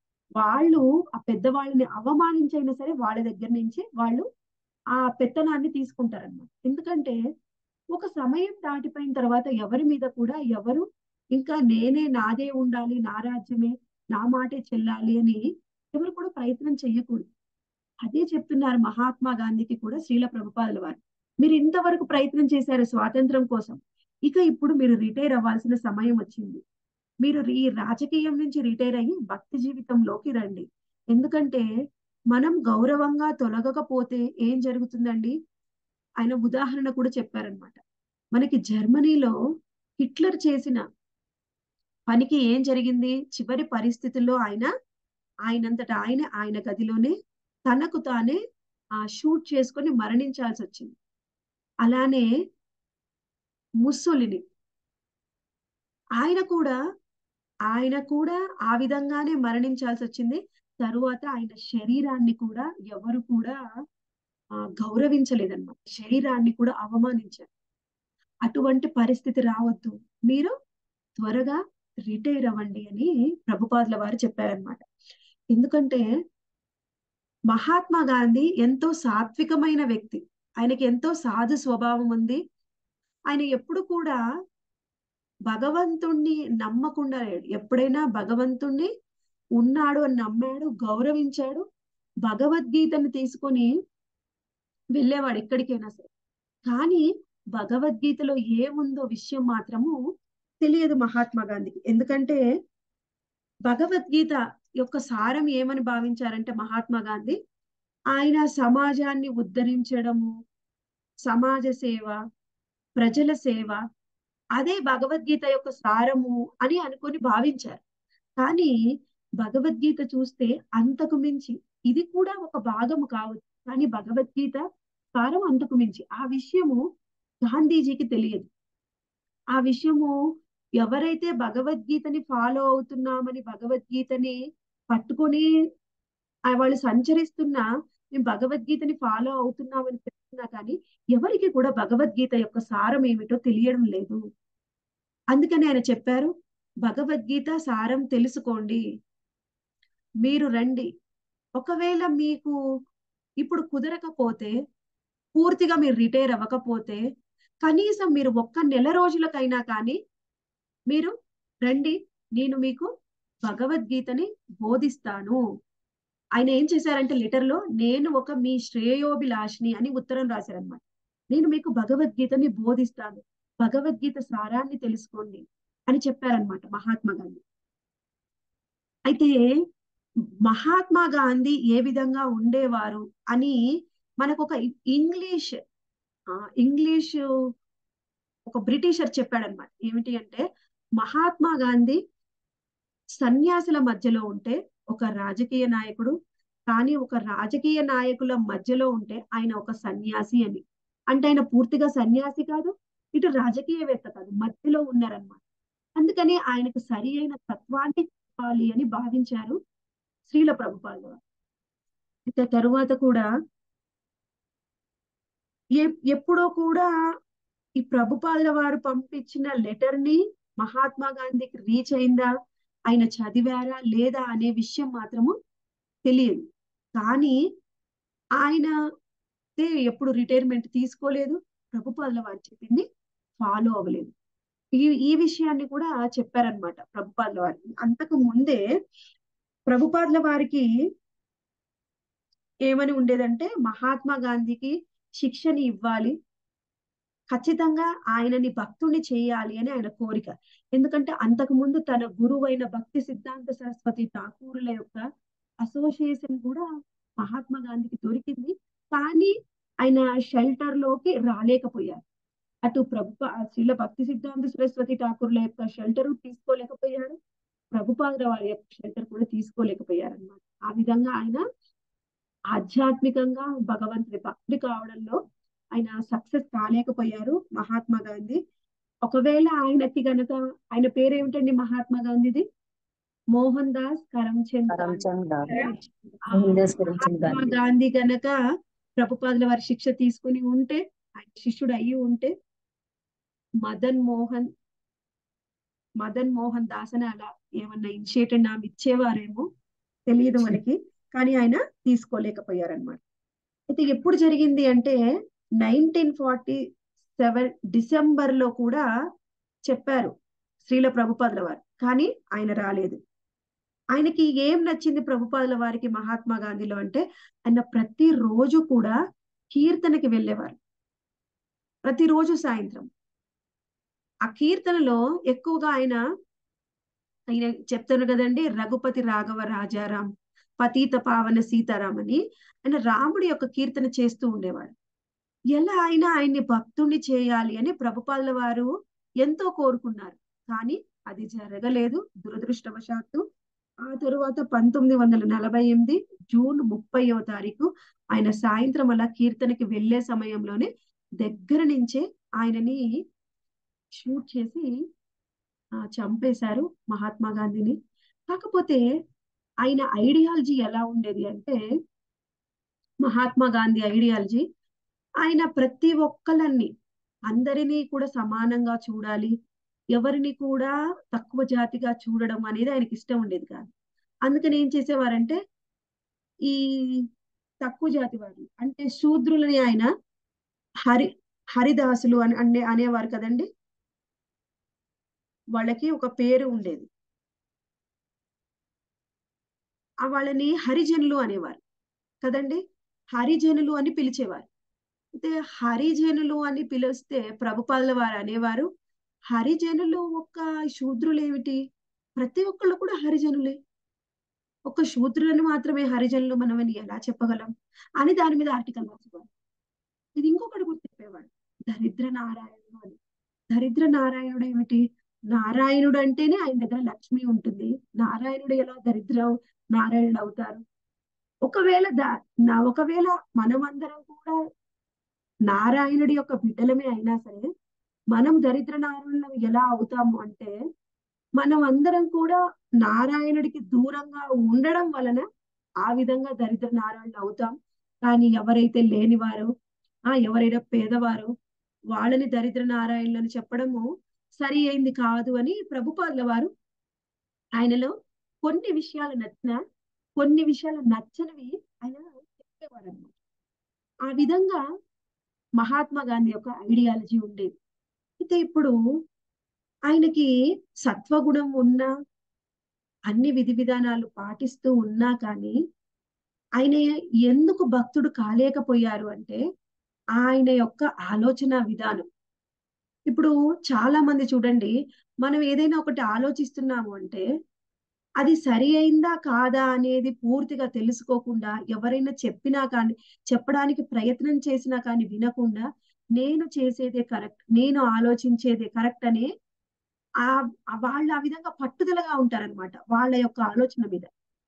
వాళ్ళు ఆ పెద్దవాళ్ళని అవమానించైనా సరే వాళ్ళ దగ్గర నుంచి వాళ్ళు ఆ పెత్తనాన్ని తీసుకుంటారన్నమాట ఎందుకంటే ఒక సమయం దాటిపోయిన తర్వాత ఎవరి మీద కూడా ఎవరు ఇంకా నేనే నాదే ఉండాలి నా రాజ్యమే నా మాటే చెల్లాలి అని ఎవరు కూడా ప్రయత్నం చెయ్యకూడదు అదే చెప్తున్నారు మహాత్మా గాంధీకి కూడా శ్రీల ప్రభుపాదుల వారు మీరు ఇంతవరకు ప్రయత్నం చేశారు స్వాతంత్రం కోసం ఇక ఇప్పుడు మీరు రిటైర్ అవ్వాల్సిన సమయం వచ్చింది మీరు ఈ రాజకీయం నుంచి రిటైర్ అయ్యి భక్తి జీవితంలోకి రండి ఎందుకంటే మనం గౌరవంగా తొలగకపోతే ఏం జరుగుతుందండి ఆయన ఉదాహరణ కూడా చెప్పారనమాట మనకి జర్మనీలో హిట్లర్ చేసిన పనికి ఏం జరిగింది చివరి పరిస్థితుల్లో ఆయన ఆయనంతట ఆయన ఆయన గదిలోనే తనకు తానే ఆ షూట్ చేసుకొని మరణించాల్సి వచ్చింది అలానే ముస్సోలిని ఆయన కూడా ఆయన కూడా ఆ విధంగానే మరణించాల్సి వచ్చింది తరువాత ఆయన శరీరాన్ని కూడా ఎవరు కూడా ఆ, గౌరవించలేదన్నమాట శరీరాన్ని కూడా అవమానించారు అటువంటి పరిస్థితి రావద్దు మీరు త్వరగా రిటైర్ అవ్వండి అని ప్రభుపాదుల వారు చెప్పారనమాట ఎందుకంటే మహాత్మా గాంధీ ఎంతో సాత్వికమైన వ్యక్తి ఆయనకి ఎంతో సాధు స్వభావం ఉంది ఆయన ఎప్పుడు కూడా భగవంతుణ్ణి నమ్మకుండా లేడు ఎప్పుడైనా భగవంతుణ్ణి ఉన్నాడు అని నమ్మాడు గౌరవించాడు భగవద్గీతను తీసుకొని వెళ్ళేవాడు ఎక్కడికైనా సరే కానీ భగవద్గీతలో ఏముందో విషయం మాత్రము తెలియదు మహాత్మా గాంధీకి ఎందుకంటే భగవద్గీత యొక్క సారం ఏమని భావించారంటే మహాత్మా గాంధీ ఆయన సమాజాన్ని ఉద్ధరించడము సమాజ సేవ ప్రజల సేవ అదే భగవద్గీత యొక్క సారము అని అనుకొని భావించారు కానీ భగవద్గీత చూస్తే అంతకు మించి ఇది కూడా ఒక భాగము కావచ్చు కానీ భగవద్గీత సారం అంతకు మించి ఆ విషయము గాంధీజీకి తెలియదు ఆ విషయము ఎవరైతే భగవద్గీతని ఫాలో అవుతున్నామని భగవద్గీతని పట్టుకొని ఆ వాళ్ళు సంచరిస్తున్నా మేము భగవద్గీతని ఫాలో అవుతున్నామని చెప్తున్నా కానీ ఎవరికి కూడా భగవద్గీత యొక్క సారం ఏమిటో తెలియడం లేదు అందుకని ఆయన చెప్పారు భగవద్గీత సారం తెలుసుకోండి మీరు రండి ఒకవేళ మీకు ఇప్పుడు కుదరకపోతే పూర్తిగా మీరు రిటైర్ అవ్వకపోతే కనీసం మీరు ఒక్క నెల రోజులకైనా కానీ మీరు రండి నేను మీకు భగవద్గీతని బోధిస్తాను ఆయన ఏం చేశారంటే లెటర్ లో నేను ఒక మీ శ్రేయోభిలాషిని అని ఉత్తరం రాశారనమాట నేను మీకు భగవద్గీతని బోధిస్తాను భగవద్గీత సారాన్ని తెలుసుకోండి అని చెప్పారనమాట మహాత్మా గాంధీ అయితే మహాత్మా గాంధీ ఏ విధంగా ఉండేవారు అని మనకు ఒక ఇంగ్లీష్ ఇంగ్లీష్ ఒక బ్రిటిషర్ చెప్పాడనమాట ఏమిటి అంటే మహాత్మా గాంధీ సన్యాసుల మధ్యలో ఉంటే ఒక రాజకీయ నాయకుడు కానీ ఒక రాజకీయ నాయకుల మధ్యలో ఉంటే ఆయన ఒక సన్యాసి అని అంటే ఆయన పూర్తిగా సన్యాసి కాదు ఇటు రాజకీయవేత్త కాదు మధ్యలో ఉన్నారనమాట అందుకని ఆయనకు సరి అయిన తత్వాన్ని చెప్పాలి అని భావించారు శ్రీల ప్రభుపాద అయితే తరువాత కూడా ఎప్పుడో కూడా ఈ ప్రభుపాదుల వారు పంపించిన లెటర్ ని మహాత్మా గాంధీకి రీచ్ అయిందా ఆయన చదివారా లేదా అనే విషయం మాత్రము తెలియదు కానీ ఆయన ఎప్పుడు రిటైర్మెంట్ తీసుకోలేదు ప్రభుపాదుల వారు చెప్పింది ఫాలో అవ్వలేదు ఈ ఈ విషయాన్ని కూడా చెప్పారనమాట ప్రభుపాదుల వారికి అంతకు ముందే ప్రభుపాదుల వారికి ఏమని ఉండేదంటే మహాత్మా గాంధీకి శిక్షని ఇవ్వాలి ఖచ్చితంగా ఆయనని భక్తుని చేయాలి అని ఆయన కోరిక ఎందుకంటే అంతకు ముందు తన గురువైన భక్తి సిద్ధాంత సరస్వతి ఠాకూరుల యొక్క అసోసియేషన్ కూడా మహాత్మా గాంధీకి దొరికింది కానీ ఆయన షెల్టర్ లోకి రాలేకపోయారు అటు ప్రభు శ్రీల భక్తి సిద్ధాంత సరస్వతి ఠాకూర్ల యొక్క షెల్టర్ తీసుకోలేకపోయారు ప్రభుపాదుల వారి యొక్క షెల్టర్ కూడా తీసుకోలేకపోయారు అనమాట ఆ విధంగా ఆయన ఆధ్యాత్మికంగా భగవంతుడి భక్తుడి కావడంలో ఆయన సక్సెస్ కాలేకపోయారు మహాత్మా గాంధీ ఒకవేళ ఆయనకి గనక ఆయన పేరేమిటండి మహాత్మా గాంధీది మోహన్ దాస్ కరమ్చంద్ మహాత్మా గాంధీ గనక ప్రభుపాదుల వారి శిక్ష తీసుకుని ఉంటే ఆయన శిష్యుడు అయ్యి ఉంటే మదన్ మోహన్ మదన్ మోహన్ దాస్ అని అలా ఏమన్నా ఇనిషియేటివ్ నామ్ ఇచ్చేవారేమో తెలియదు మనకి కానీ ఆయన తీసుకోలేకపోయారనమాట అయితే ఎప్పుడు జరిగింది అంటే నైన్టీన్ ఫార్టీ సెవెన్ డిసెంబర్ లో కూడా చెప్పారు శ్రీల ప్రభుపాదుల వారు కానీ ఆయన రాలేదు ఆయనకి ఏం నచ్చింది ప్రభుపాదుల వారికి మహాత్మా గాంధీలో అంటే ఆయన ప్రతి రోజు కూడా కీర్తనకి వెళ్ళేవారు ప్రతిరోజు సాయంత్రం ఆ కీర్తనలో ఎక్కువగా ఆయన ఆయన చెప్తారు కదండి రఘుపతి రాఘవ రాజారాం పతీత పావన సీతారాం అని ఆయన రాముడి యొక్క కీర్తన చేస్తూ ఉండేవాడు ఎలా అయినా ఆయన్ని భక్తుణ్ణి చేయాలి అని ప్రభుపాదుల వారు ఎంతో కోరుకున్నారు కానీ అది జరగలేదు దురదృష్టవశాత్తు ఆ తరువాత పంతొమ్మిది వందల నలభై ఎనిమిది జూన్ ముప్పైవ తారీఖు ఆయన సాయంత్రం అలా కీర్తనకి వెళ్లే సమయంలోనే దగ్గర నుంచే ఆయనని షూట్ చేసి చంపేశారు మహాత్మా గాంధీని కాకపోతే ఆయన ఐడియాలజీ ఎలా ఉండేది అంటే మహాత్మా గాంధీ ఐడియాలజీ ఆయన ప్రతి ఒక్కళ్ళని అందరినీ కూడా సమానంగా చూడాలి ఎవరిని కూడా తక్కువ జాతిగా చూడడం అనేది ఆయనకి ఇష్టం ఉండేది కాదు అందుకని ఏం చేసేవారంటే ఈ తక్కువ జాతి వారు అంటే శూద్రులని ఆయన హరి హరిదాసులు అని అనే అనేవారు కదండి వాళ్ళకి ఒక పేరు ఉండేది ఆ వాళ్ళని హరిజనులు అనేవారు కదండి హరిజనులు అని పిలిచేవారు అయితే హరిజనులు అని పిలిస్తే ప్రభుపాదుల వారు అనేవారు హరిజనులు ఒక శూద్రులు ఏమిటి ప్రతి ఒక్కళ్ళు కూడా హరిజనులే ఒక శూద్రులను మాత్రమే హరిజనులు మనమని ఎలా చెప్పగలం అని దాని మీద ఆర్టికల్ రాసేవాడు ఇది ఇంకొకటి కూడా చెప్పేవాడు దరిద్ర నారాయణుడు అని దరిద్ర నారాయణుడు ఏమిటి నారాయణుడు అంటేనే ఆయన దగ్గర లక్ష్మి ఉంటుంది నారాయణుడు ఎలా దరిద్ర నారాయణుడు అవుతారు ఒకవేళ దా నా ఒకవేళ మనమందరం కూడా నారాయణుడి యొక్క బిడ్డలమే అయినా సరే మనం దరిద్ర నారాయణులం ఎలా అవుతాము అంటే మనం అందరం కూడా నారాయణుడికి దూరంగా ఉండడం వలన ఆ విధంగా దరిద్ర నారాయణులు అవుతాం కానీ ఎవరైతే లేనివారు ఆ ఎవరైనా పేదవారు వాళ్ళని దరిద్ర నారాయణులని చెప్పడము సరి అయింది కాదు అని ప్రభుపాదుల వారు ఆయనలో కొన్ని విషయాలు నచ్చిన కొన్ని విషయాలు నచ్చనివి ఆయన చెప్పేవారు అనమాట ఆ విధంగా మహాత్మా గాంధీ యొక్క ఐడియాలజీ ఉండేది అయితే ఇప్పుడు ఆయనకి సత్వగుణం ఉన్నా అన్ని విధి విధానాలు పాటిస్తూ ఉన్నా కానీ ఆయన ఎందుకు భక్తుడు కాలేకపోయారు అంటే ఆయన యొక్క ఆలోచన విధానం ఇప్పుడు చాలా మంది చూడండి మనం ఏదైనా ఒకటి ఆలోచిస్తున్నాము అంటే అది సరి అయిందా కాదా అనేది పూర్తిగా తెలుసుకోకుండా ఎవరైనా చెప్పినా కానీ చెప్పడానికి ప్రయత్నం చేసినా కానీ వినకుండా నేను చేసేదే కరెక్ట్ నేను ఆలోచించేదే కరెక్ట్ అనే ఆ వాళ్ళు ఆ విధంగా పట్టుదలగా ఉంటారనమాట వాళ్ళ యొక్క ఆలోచన మీద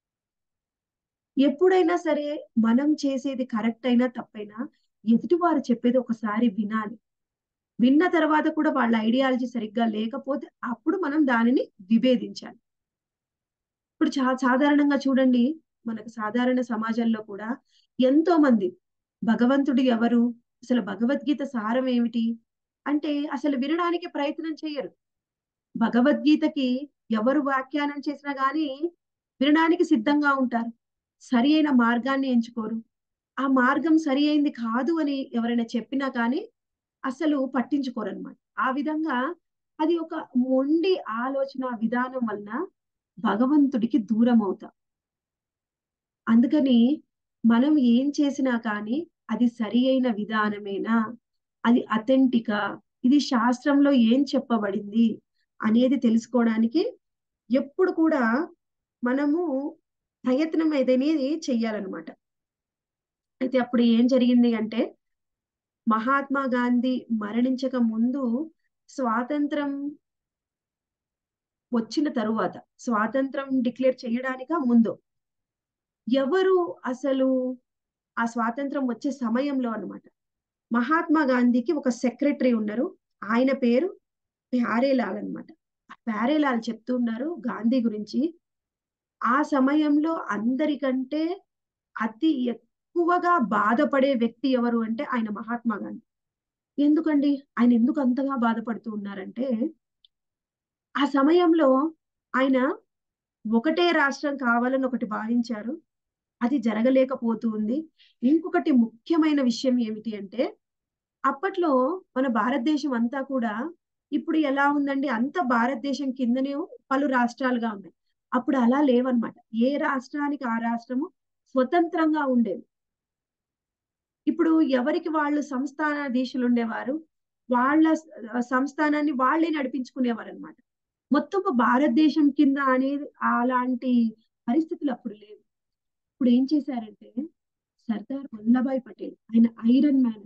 ఎప్పుడైనా సరే మనం చేసేది కరెక్ట్ అయినా తప్పైనా ఎదుటివారు చెప్పేది ఒకసారి వినాలి విన్న తర్వాత కూడా వాళ్ళ ఐడియాలజీ సరిగ్గా లేకపోతే అప్పుడు మనం దానిని విభేదించాలి ఇప్పుడు చా సాధారణంగా చూడండి మనకు సాధారణ సమాజంలో కూడా ఎంతో మంది భగవంతుడు ఎవరు అసలు భగవద్గీత సారం ఏమిటి అంటే అసలు వినడానికి ప్రయత్నం చేయరు భగవద్గీతకి ఎవరు వ్యాఖ్యానం చేసినా గానీ వినడానికి సిద్ధంగా ఉంటారు సరి అయిన మార్గాన్ని ఎంచుకోరు ఆ మార్గం సరి అయింది కాదు అని ఎవరైనా చెప్పినా కానీ అసలు పట్టించుకోరు అనమాట ఆ విధంగా అది ఒక మొండి ఆలోచన విధానం వలన భగవంతుడికి దూరం అవుతాం అందుకని మనం ఏం చేసినా కానీ అది సరి అయిన విధానమేనా అది అథెంటికా ఇది శాస్త్రంలో ఏం చెప్పబడింది అనేది తెలుసుకోవడానికి ఎప్పుడు కూడా మనము ప్రయత్నం ఏదనేది చెయ్యాలన్నమాట అయితే అప్పుడు ఏం జరిగింది అంటే మహాత్మా గాంధీ మరణించక ముందు స్వాతంత్రం వచ్చిన తరువాత స్వాతంత్రం డిక్లేర్ చేయడానిక ముందు ఎవరు అసలు ఆ స్వాతంత్రం వచ్చే సమయంలో అనమాట మహాత్మా గాంధీకి ఒక సెక్రటరీ ఉన్నారు ఆయన పేరు ప్యారేలాల్ అనమాట ప్యారేలాల్ చెప్తున్నారు గాంధీ గురించి ఆ సమయంలో అందరికంటే అతి ఎక్కువగా బాధపడే వ్యక్తి ఎవరు అంటే ఆయన మహాత్మా గాంధీ ఎందుకండి ఆయన ఎందుకు అంతగా బాధపడుతూ ఉన్నారంటే ఆ సమయంలో ఆయన ఒకటే రాష్ట్రం కావాలని ఒకటి భావించారు అది జరగలేకపోతుంది ఇంకొకటి ముఖ్యమైన విషయం ఏమిటి అంటే అప్పట్లో మన భారతదేశం అంతా కూడా ఇప్పుడు ఎలా ఉందండి అంత భారతదేశం కిందనే పలు రాష్ట్రాలుగా ఉన్నాయి అప్పుడు అలా లేవన్నమాట ఏ రాష్ట్రానికి ఆ రాష్ట్రము స్వతంత్రంగా ఉండేది ఇప్పుడు ఎవరికి వాళ్ళు సంస్థానాధీశులు ఉండేవారు వాళ్ళ సంస్థానాన్ని వాళ్ళే నడిపించుకునేవారు అనమాట మొత్తం భారతదేశం కింద అనేది అలాంటి పరిస్థితులు అప్పుడు లేవు ఇప్పుడు ఏం చేశారంటే సర్దార్ వల్లభాయ్ పటేల్ ఆయన ఐరన్ మ్యాన్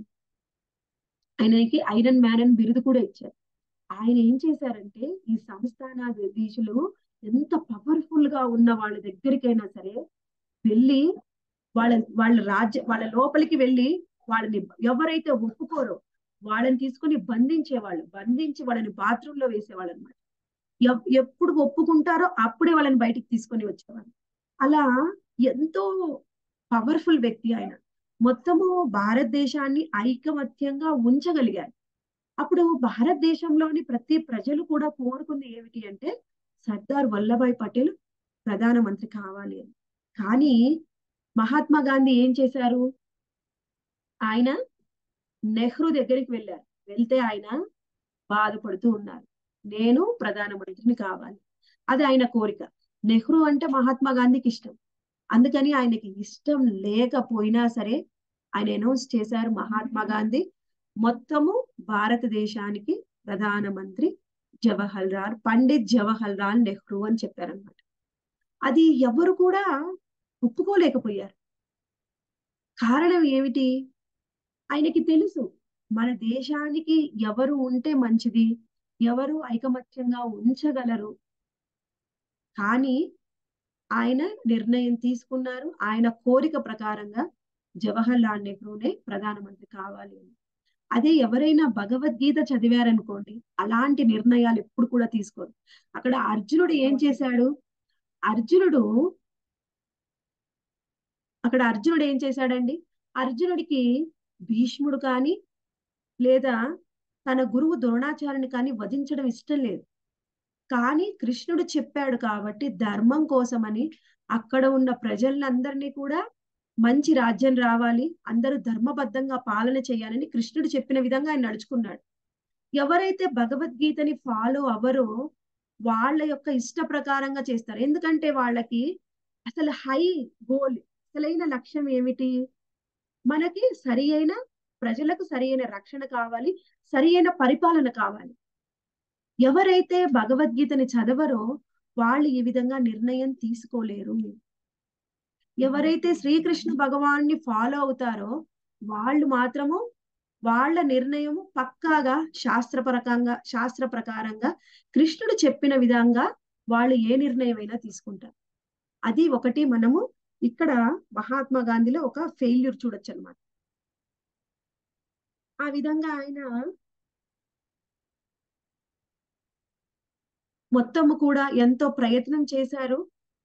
ఆయనకి ఐరన్ మ్యాన్ అని బిరుదు కూడా ఇచ్చారు ఆయన ఏం చేశారంటే ఈ సంస్థానాధీశులు ఎంత పవర్ఫుల్ గా ఉన్న వాళ్ళ దగ్గరికైనా సరే వెళ్ళి వాళ్ళ వాళ్ళ రాజ్య వాళ్ళ లోపలికి వెళ్ళి వాళ్ళని ఎవరైతే ఒప్పుకోరో వాళ్ళని తీసుకొని బంధించేవాళ్ళు బంధించి వాళ్ళని బాత్రూమ్ లో వేసేవాళ్ళు అనమాట ఎప్పుడు ఒప్పుకుంటారో అప్పుడే వాళ్ళని బయటికి తీసుకొని వచ్చేవాళ్ళు అలా ఎంతో పవర్ఫుల్ వ్యక్తి ఆయన మొత్తము భారతదేశాన్ని ఐకమత్యంగా ఉంచగలిగారు అప్పుడు భారతదేశంలోని ప్రతి ప్రజలు కూడా కోరుకుంది ఏమిటి అంటే సర్దార్ వల్లభాయ్ పటేల్ ప్రధానమంత్రి కావాలి అని కానీ మహాత్మా గాంధీ ఏం చేశారు ఆయన నెహ్రూ దగ్గరికి వెళ్ళారు వెళ్తే ఆయన బాధపడుతూ ఉన్నారు నేను ప్రధానమంత్రిని కావాలి అది ఆయన కోరిక నెహ్రూ అంటే మహాత్మా గాంధీకి ఇష్టం అందుకని ఆయనకి ఇష్టం లేకపోయినా సరే ఆయన అనౌన్స్ చేశారు మహాత్మా గాంధీ మొత్తము భారతదేశానికి ప్రధానమంత్రి జవహర్ లాల్ పండిత్ జవహర్ లాల్ నెహ్రూ అని చెప్పారనమాట అది ఎవరు కూడా ఒప్పుకోలేకపోయారు కారణం ఏమిటి ఆయనకి తెలుసు మన దేశానికి ఎవరు ఉంటే మంచిది ఎవరు ఐకమత్యంగా ఉంచగలరు కానీ ఆయన నిర్ణయం తీసుకున్నారు ఆయన కోరిక ప్రకారంగా జవహర్ లాల్ నెహ్రూనే ప్రధానమంత్రి కావాలి అని అదే ఎవరైనా భగవద్గీత చదివారనుకోండి అలాంటి నిర్ణయాలు ఎప్పుడు కూడా తీసుకోరు అక్కడ అర్జునుడు ఏం చేశాడు అర్జునుడు అక్కడ అర్జునుడు ఏం చేశాడండి అర్జునుడికి భీష్ముడు కానీ లేదా తన గురువు ద్రోణాచార్యుని కానీ వధించడం ఇష్టం లేదు కానీ కృష్ణుడు చెప్పాడు కాబట్టి ధర్మం కోసమని అక్కడ ఉన్న ప్రజలందరినీ కూడా మంచి రాజ్యం రావాలి అందరూ ధర్మబద్ధంగా పాలన చేయాలని కృష్ణుడు చెప్పిన విధంగా ఆయన నడుచుకున్నాడు ఎవరైతే భగవద్గీతని ఫాలో అవరో వాళ్ళ యొక్క ఇష్ట ప్రకారంగా చేస్తారు ఎందుకంటే వాళ్ళకి అసలు హై గోల్ అసలైన లక్ష్యం ఏమిటి మనకి సరి అయిన ప్రజలకు సరి అయిన రక్షణ కావాలి సరి అయిన పరిపాలన కావాలి ఎవరైతే భగవద్గీతని చదవరో వాళ్ళు ఈ విధంగా నిర్ణయం తీసుకోలేరు ఎవరైతే శ్రీకృష్ణ భగవాన్ని ఫాలో అవుతారో వాళ్ళు మాత్రము వాళ్ళ నిర్ణయము పక్కాగా శాస్త్రపరకంగా శాస్త్ర ప్రకారంగా కృష్ణుడు చెప్పిన విధంగా వాళ్ళు ఏ నిర్ణయమైనా తీసుకుంటారు అది ఒకటి మనము ఇక్కడ మహాత్మా గాంధీలో ఒక ఫెయిల్యూర్ చూడొచ్చు అనమాట ఆ విధంగా ఆయన మొత్తము కూడా ఎంతో ప్రయత్నం చేశారు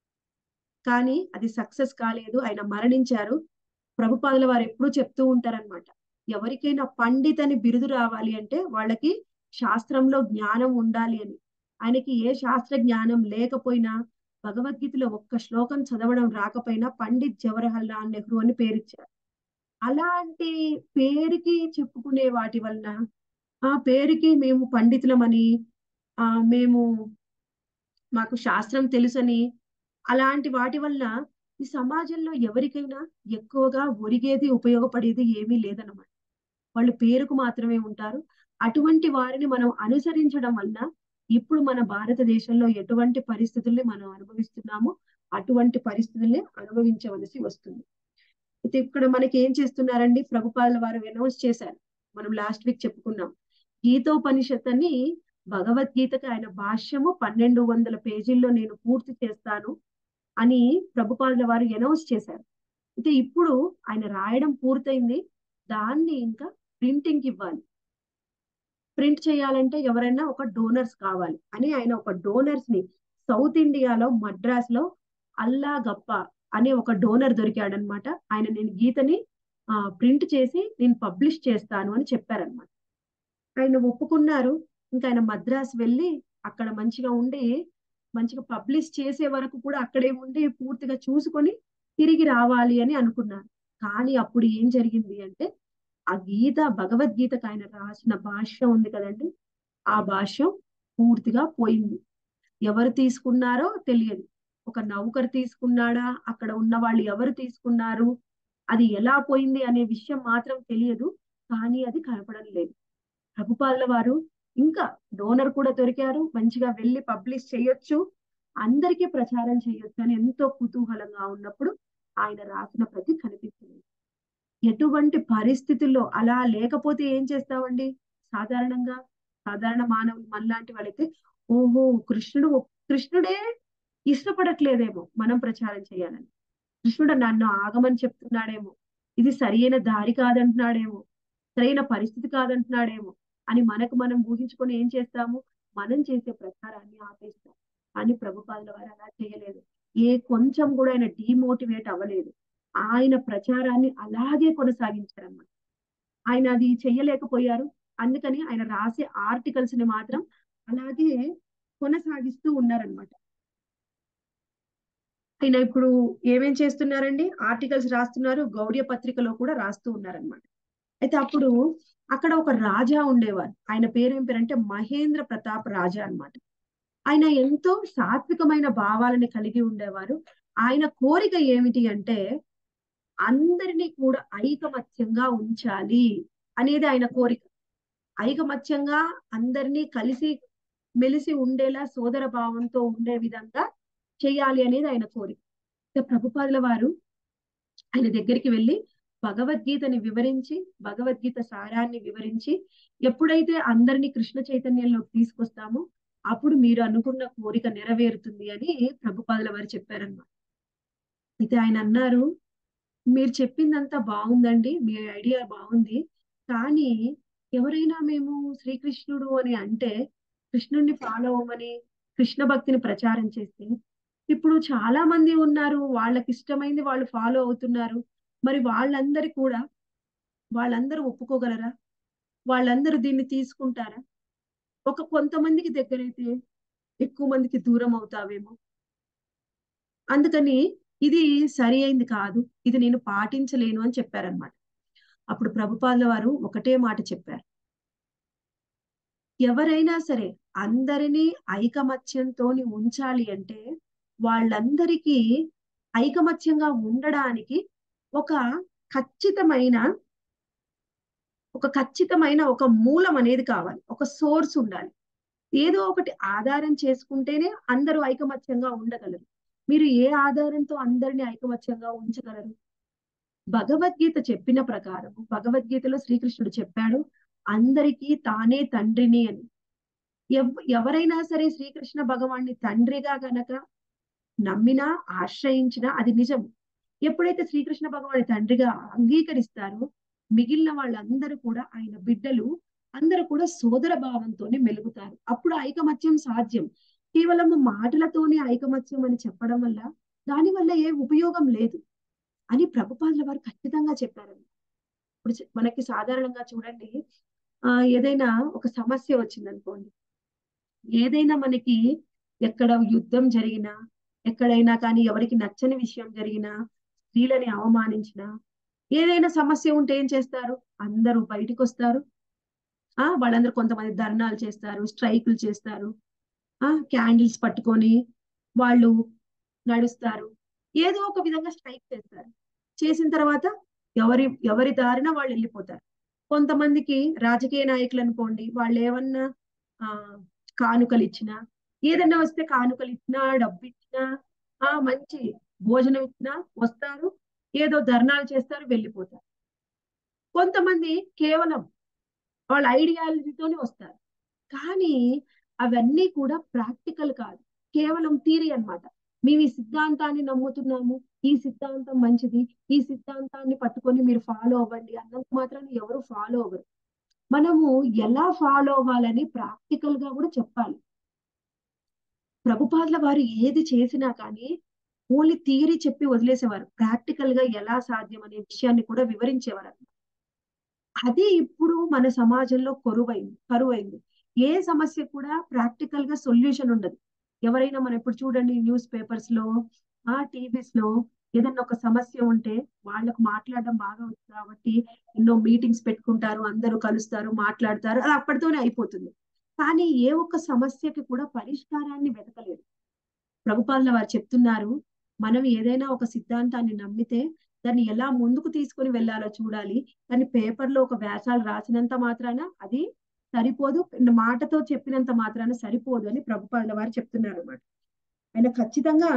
కానీ అది సక్సెస్ కాలేదు ఆయన మరణించారు ప్రభుపాదుల వారు ఎప్పుడూ చెప్తూ ఉంటారనమాట ఎవరికైనా పండితని బిరుదు రావాలి అంటే వాళ్ళకి శాస్త్రంలో జ్ఞానం ఉండాలి అని ఆయనకి ఏ శాస్త్ర జ్ఞానం లేకపోయినా భగవద్గీతలో ఒక్క శ్లోకం చదవడం రాకపోయినా పండిత్ జవహర్లాల్ లాల్ నెహ్రూ అని పేరిచ్చారు అలాంటి పేరుకి చెప్పుకునే వాటి వలన ఆ పేరుకి మేము పండితులమని ఆ మేము మాకు శాస్త్రం తెలుసని అలాంటి వాటి వల్ల ఈ సమాజంలో ఎవరికైనా ఎక్కువగా ఒరిగేది ఉపయోగపడేది ఏమీ లేదన్నమాట వాళ్ళు పేరుకు మాత్రమే ఉంటారు అటువంటి వారిని మనం అనుసరించడం వల్ల ఇప్పుడు మన భారతదేశంలో ఎటువంటి పరిస్థితుల్ని మనం అనుభవిస్తున్నామో అటువంటి పరిస్థితుల్ని అనుభవించవలసి వస్తుంది అయితే ఇక్కడ మనకి ఏం చేస్తున్నారండి ప్రభుపాదుల వారు అనౌన్స్ చేశారు మనం లాస్ట్ వీక్ చెప్పుకున్నాం గీతోపనిషత్ అని భగవద్గీతకి ఆయన భాష్యము పన్నెండు వందల పేజీల్లో నేను పూర్తి చేస్తాను అని ప్రభుపాదుల వారు అనౌన్స్ చేశారు అయితే ఇప్పుడు ఆయన రాయడం పూర్తయింది దాన్ని ఇంకా ప్రింటింగ్ ఇవ్వాలి ప్రింట్ చేయాలంటే ఎవరైనా ఒక డోనర్స్ కావాలి అని ఆయన ఒక డోనర్స్ ని సౌత్ ఇండియాలో మద్రాస్ లో అల్లా గప్ప అనే ఒక డోనర్ దొరికాడనమాట ఆయన నేను గీతని ప్రింట్ చేసి నేను పబ్లిష్ చేస్తాను అని చెప్పారనమాట ఆయన ఒప్పుకున్నారు ఇంకా ఆయన మద్రాస్ వెళ్ళి అక్కడ మంచిగా ఉండి మంచిగా పబ్లిష్ చేసే వరకు కూడా అక్కడే ఉండి పూర్తిగా చూసుకొని తిరిగి రావాలి అని అనుకున్నారు కానీ అప్పుడు ఏం జరిగింది అంటే ఆ గీత భగవద్గీతకు ఆయన రాసిన భాష్యం ఉంది కదండి ఆ భాష్యం పూర్తిగా పోయింది ఎవరు తీసుకున్నారో తెలియదు ఒక నౌకరు తీసుకున్నాడా అక్కడ ఉన్న వాళ్ళు ఎవరు తీసుకున్నారు అది ఎలా పోయింది అనే విషయం మాత్రం తెలియదు కానీ అది కనపడం లేదు ప్రభుపాల వారు ఇంకా డోనర్ కూడా దొరికారు మంచిగా వెళ్ళి పబ్లిష్ చేయొచ్చు అందరికీ ప్రచారం చేయొచ్చు అని ఎంతో కుతూహలంగా ఉన్నప్పుడు ఆయన రాసిన ప్రతి కనిపిస్తుంది ఎటువంటి పరిస్థితుల్లో అలా లేకపోతే ఏం చేస్తామండి సాధారణంగా సాధారణ మానవులు మనలాంటి వాళ్ళైతే ఓహో కృష్ణుడు కృష్ణుడే ఇష్టపడట్లేదేమో మనం ప్రచారం చేయాలని కృష్ణుడు నన్ను ఆగమని చెప్తున్నాడేమో ఇది సరియైన దారి కాదంటున్నాడేమో సరైన పరిస్థితి కాదంటున్నాడేమో అని మనకు మనం ఊహించుకొని ఏం చేస్తాము మనం చేసే ప్రచారాన్ని ఆపేస్తాం అని ప్రభుపాదుల వారు అలా చేయలేదు ఏ కొంచెం కూడా ఆయన డిమోటివేట్ అవ్వలేదు ఆయన ప్రచారాన్ని అలాగే కొనసాగించారన్నమాట ఆయన అది చెయ్యలేకపోయారు అందుకని ఆయన రాసే ఆర్టికల్స్ ని మాత్రం అలాగే కొనసాగిస్తూ ఉన్నారనమాట ఆయన ఇప్పుడు ఏమేం చేస్తున్నారండి ఆర్టికల్స్ రాస్తున్నారు గౌడ్య పత్రికలో కూడా రాస్తూ ఉన్నారనమాట అయితే అప్పుడు అక్కడ ఒక రాజా ఉండేవారు ఆయన పేరు ఏం పేరంటే మహేంద్ర ప్రతాప్ రాజా అనమాట ఆయన ఎంతో సాత్వికమైన భావాలని కలిగి ఉండేవారు ఆయన కోరిక ఏమిటి అంటే అందరినీ కూడా ఐకమత్యంగా ఉంచాలి అనేది ఆయన కోరిక ఐకమత్యంగా అందరినీ కలిసి మెలిసి ఉండేలా సోదర భావంతో ఉండే విధంగా చేయాలి అనేది ఆయన కోరిక ఇక ప్రభుపాదుల వారు ఆయన దగ్గరికి వెళ్ళి భగవద్గీతని వివరించి భగవద్గీత సారాన్ని వివరించి ఎప్పుడైతే అందరినీ కృష్ణ చైతన్యంలోకి తీసుకొస్తామో అప్పుడు మీరు అనుకున్న కోరిక నెరవేరుతుంది అని ప్రభుపాదుల వారు చెప్పారన్నమాట అయితే ఆయన అన్నారు మీరు చెప్పిందంతా బాగుందండి మీ ఐడియా బాగుంది కానీ ఎవరైనా మేము శ్రీకృష్ణుడు అని అంటే కృష్ణుడిని ఫాలో అవ్వమని కృష్ణ భక్తిని ప్రచారం చేస్తే ఇప్పుడు చాలా మంది ఉన్నారు వాళ్ళకి ఇష్టమైంది వాళ్ళు ఫాలో అవుతున్నారు మరి వాళ్ళందరి కూడా వాళ్ళందరూ ఒప్పుకోగలరా వాళ్ళందరూ దీన్ని తీసుకుంటారా ఒక కొంతమందికి దగ్గరైతే ఎక్కువ మందికి దూరం అవుతావేమో అందుకని ఇది సరి అయింది కాదు ఇది నేను పాటించలేను అని చెప్పారనమాట అప్పుడు ప్రభుపాదుల వారు ఒకటే మాట చెప్పారు ఎవరైనా సరే అందరినీ ఐకమత్యంతో ఉంచాలి అంటే వాళ్ళందరికీ ఐకమత్యంగా ఉండడానికి ఒక ఖచ్చితమైన ఒక ఖచ్చితమైన ఒక మూలం అనేది కావాలి ఒక సోర్స్ ఉండాలి ఏదో ఒకటి ఆధారం చేసుకుంటేనే అందరూ ఐకమత్యంగా ఉండగలరు మీరు ఏ ఆధారంతో అందరినీ ఐకమత్యంగా ఉంచగలరు భగవద్గీత చెప్పిన ప్రకారం భగవద్గీతలో శ్రీకృష్ణుడు చెప్పాడు అందరికీ తానే తండ్రిని అని ఎవ్- ఎవరైనా సరే శ్రీకృష్ణ భగవాన్ని తండ్రిగా గనక నమ్మినా ఆశ్రయించినా అది నిజం ఎప్పుడైతే శ్రీకృష్ణ భగవాని తండ్రిగా అంగీకరిస్తారో మిగిలిన వాళ్ళందరూ కూడా ఆయన బిడ్డలు అందరూ కూడా సోదర భావంతోనే మెలుగుతారు అప్పుడు ఐకమత్యం సాధ్యం కేవలం మాటలతోనే ఐకమత్యం అని చెప్పడం వల్ల దాని వల్ల ఏ ఉపయోగం లేదు అని ప్రభుపాదుల వారు ఖచ్చితంగా చెప్పారండి ఇప్పుడు చ- మనకి సాధారణంగా చూడండి ఆ ఏదైనా ఒక సమస్య వచ్చింది అనుకోండి ఏదైనా మనకి ఎక్కడ యుద్ధం జరిగినా ఎక్కడైనా కానీ ఎవరికి నచ్చని విషయం జరిగినా స్త్రీలని అవమానించినా ఏదైనా సమస్య ఉంటే ఏం చేస్తారు అందరూ బయటికి వస్తారు ఆ వాళ్ళందరూ కొంతమంది ధర్నాలు చేస్తారు స్ట్రైకులు చేస్తారు ఆ క్యాండిల్స్ పట్టుకొని వాళ్ళు నడుస్తారు ఏదో ఒక విధంగా స్ట్రైక్ చేస్తారు చేసిన తర్వాత ఎవరి ఎవరి దారిన వాళ్ళు వెళ్ళిపోతారు కొంతమందికి రాజకీయ నాయకులు అనుకోండి వాళ్ళు ఏమన్నా ఆ కానుకలు ఇచ్చినా ఏదన్నా వస్తే కానుకలు ఇచ్చినా డబ్బు ఇచ్చినా ఆ మంచి భోజనం ఇచ్చినా వస్తారు ఏదో ధర్నాలు చేస్తారు వెళ్ళిపోతారు కొంతమంది కేవలం వాళ్ళ ఐడియాలజీతోనే వస్తారు కానీ అవన్నీ కూడా ప్రాక్టికల్ కాదు కేవలం థీరీ అన్నమాట మేము ఈ సిద్ధాంతాన్ని నమ్ముతున్నాము ఈ సిద్ధాంతం మంచిది ఈ సిద్ధాంతాన్ని పట్టుకొని మీరు ఫాలో అవ్వండి అన్నంత మాత్రాన్ని ఎవరు ఫాలో అవ్వరు మనము ఎలా ఫాలో అవ్వాలని ప్రాక్టికల్ గా కూడా చెప్పాలి ప్రభుపాదుల వారు ఏది చేసినా కానీ ఓన్లీ థియరీ చెప్పి వదిలేసేవారు ప్రాక్టికల్ గా ఎలా సాధ్యం అనే విషయాన్ని కూడా వివరించేవారు అన్నమాట. అది ఇప్పుడు మన సమాజంలో కొరువైంది కరువైంది ఏ సమస్య కూడా ప్రాక్టికల్ గా సొల్యూషన్ ఉండదు ఎవరైనా మనం ఇప్పుడు చూడండి న్యూస్ పేపర్స్ లో ఆ టీవీస్ లో ఏదన్నా ఒక సమస్య ఉంటే వాళ్ళకు మాట్లాడడం బాగా వచ్చు కాబట్టి ఎన్నో మీటింగ్స్ పెట్టుకుంటారు అందరూ కలుస్తారు మాట్లాడతారు అది అప్పటితోనే అయిపోతుంది కానీ ఏ ఒక్క సమస్యకి కూడా పరిష్కారాన్ని వెతకలేదు ప్రభుపాదుల వారు చెప్తున్నారు మనం ఏదైనా ఒక సిద్ధాంతాన్ని నమ్మితే దాన్ని ఎలా ముందుకు తీసుకొని వెళ్ళాలో చూడాలి కానీ పేపర్లో ఒక వ్యాసాలు రాసినంత మాత్రాన అది సరిపోదు మాటతో చెప్పినంత మాత్రాన సరిపోదు అని ప్రభుపాదుల వారు చెప్తున్నారు అన్నమాట ఆయన ఖచ్చితంగా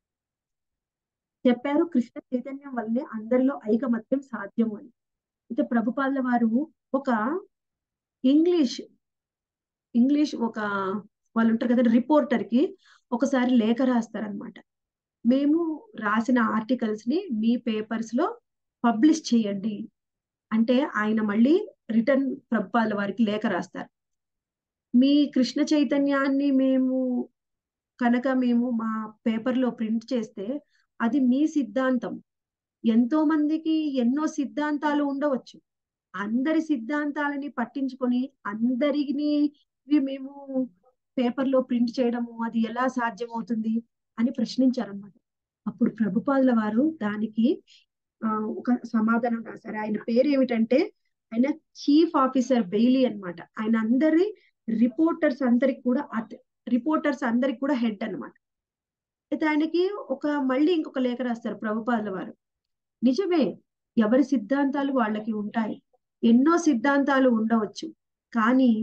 చెప్పారు కృష్ణ చైతన్యం వల్లే అందరిలో ఐకమత్యం సాధ్యము అని అయితే ప్రభుపాదుల వారు ఒక ఇంగ్లీష్ ఇంగ్లీష్ ఒక వాళ్ళు ఉంటారు కదా రిపోర్టర్ కి ఒకసారి లేఖ రాస్తారనమాట మేము రాసిన ఆర్టికల్స్ ని మీ పేపర్స్ లో పబ్లిష్ చేయండి అంటే ఆయన మళ్ళీ రిటర్న్ ప్రభుపాదుల వారికి లేఖ రాస్తారు మీ కృష్ణ చైతన్యాన్ని మేము కనుక మేము మా పేపర్ లో ప్రింట్ చేస్తే అది మీ సిద్ధాంతం ఎంతో మందికి ఎన్నో సిద్ధాంతాలు ఉండవచ్చు అందరి సిద్ధాంతాలని పట్టించుకొని అందరిని ఇవి మేము పేపర్ లో ప్రింట్ చేయడము అది ఎలా సాధ్యమవుతుంది అని ప్రశ్నించారన్నమాట అప్పుడు ప్రభుపాదుల వారు దానికి ఆ ఒక సమాధానం రాశారు ఆయన పేరు ఏమిటంటే ఆయన చీఫ్ ఆఫీసర్ బెయిలీ అన్నమాట ఆయన అందరి రిపోర్టర్స్ అందరికి కూడా రిపోర్టర్స్ అందరికి కూడా హెడ్ అన్నమాట అయితే ఆయనకి ఒక మళ్ళీ ఇంకొక లేఖ రాస్తారు ప్రభుపాదుల వారు నిజమే ఎవరి సిద్ధాంతాలు వాళ్ళకి ఉంటాయి ఎన్నో సిద్ధాంతాలు ఉండవచ్చు కానీ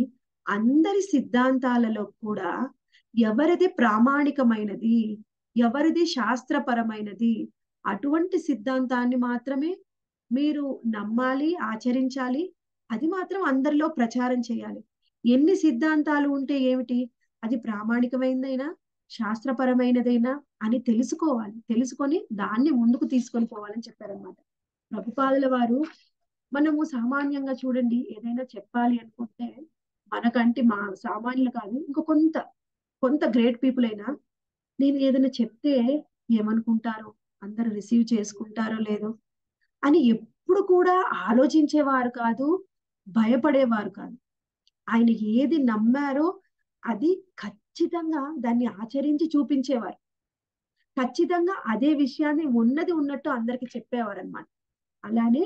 అందరి సిద్ధాంతాలలో కూడా ఎవరిది ప్రామాణికమైనది ఎవరిది శాస్త్రపరమైనది అటువంటి సిద్ధాంతాన్ని మాత్రమే మీరు నమ్మాలి ఆచరించాలి అది మాత్రం అందరిలో ప్రచారం చేయాలి ఎన్ని సిద్ధాంతాలు ఉంటే ఏమిటి అది ప్రామాణికమైనదైనా శాస్త్రపరమైనదైనా అని తెలుసుకోవాలి తెలుసుకొని దాన్ని ముందుకు తీసుకొని పోవాలని చెప్పారనమాట ప్రభుపాదుల వారు మనము సామాన్యంగా చూడండి ఏదైనా చెప్పాలి అనుకుంటే మనకంటే మా సామాన్యులు కాదు ఇంకో కొంత కొంత గ్రేట్ పీపుల్ అయినా నేను ఏదైనా చెప్తే ఏమనుకుంటారో అందరూ రిసీవ్ చేసుకుంటారో లేదో అని ఎప్పుడు కూడా ఆలోచించేవారు కాదు భయపడేవారు కాదు ఆయన ఏది నమ్మారో అది ఖచ్చితంగా దాన్ని ఆచరించి చూపించేవారు ఖచ్చితంగా అదే విషయాన్ని ఉన్నది ఉన్నట్టు అందరికి చెప్పేవారు అనమాట అలానే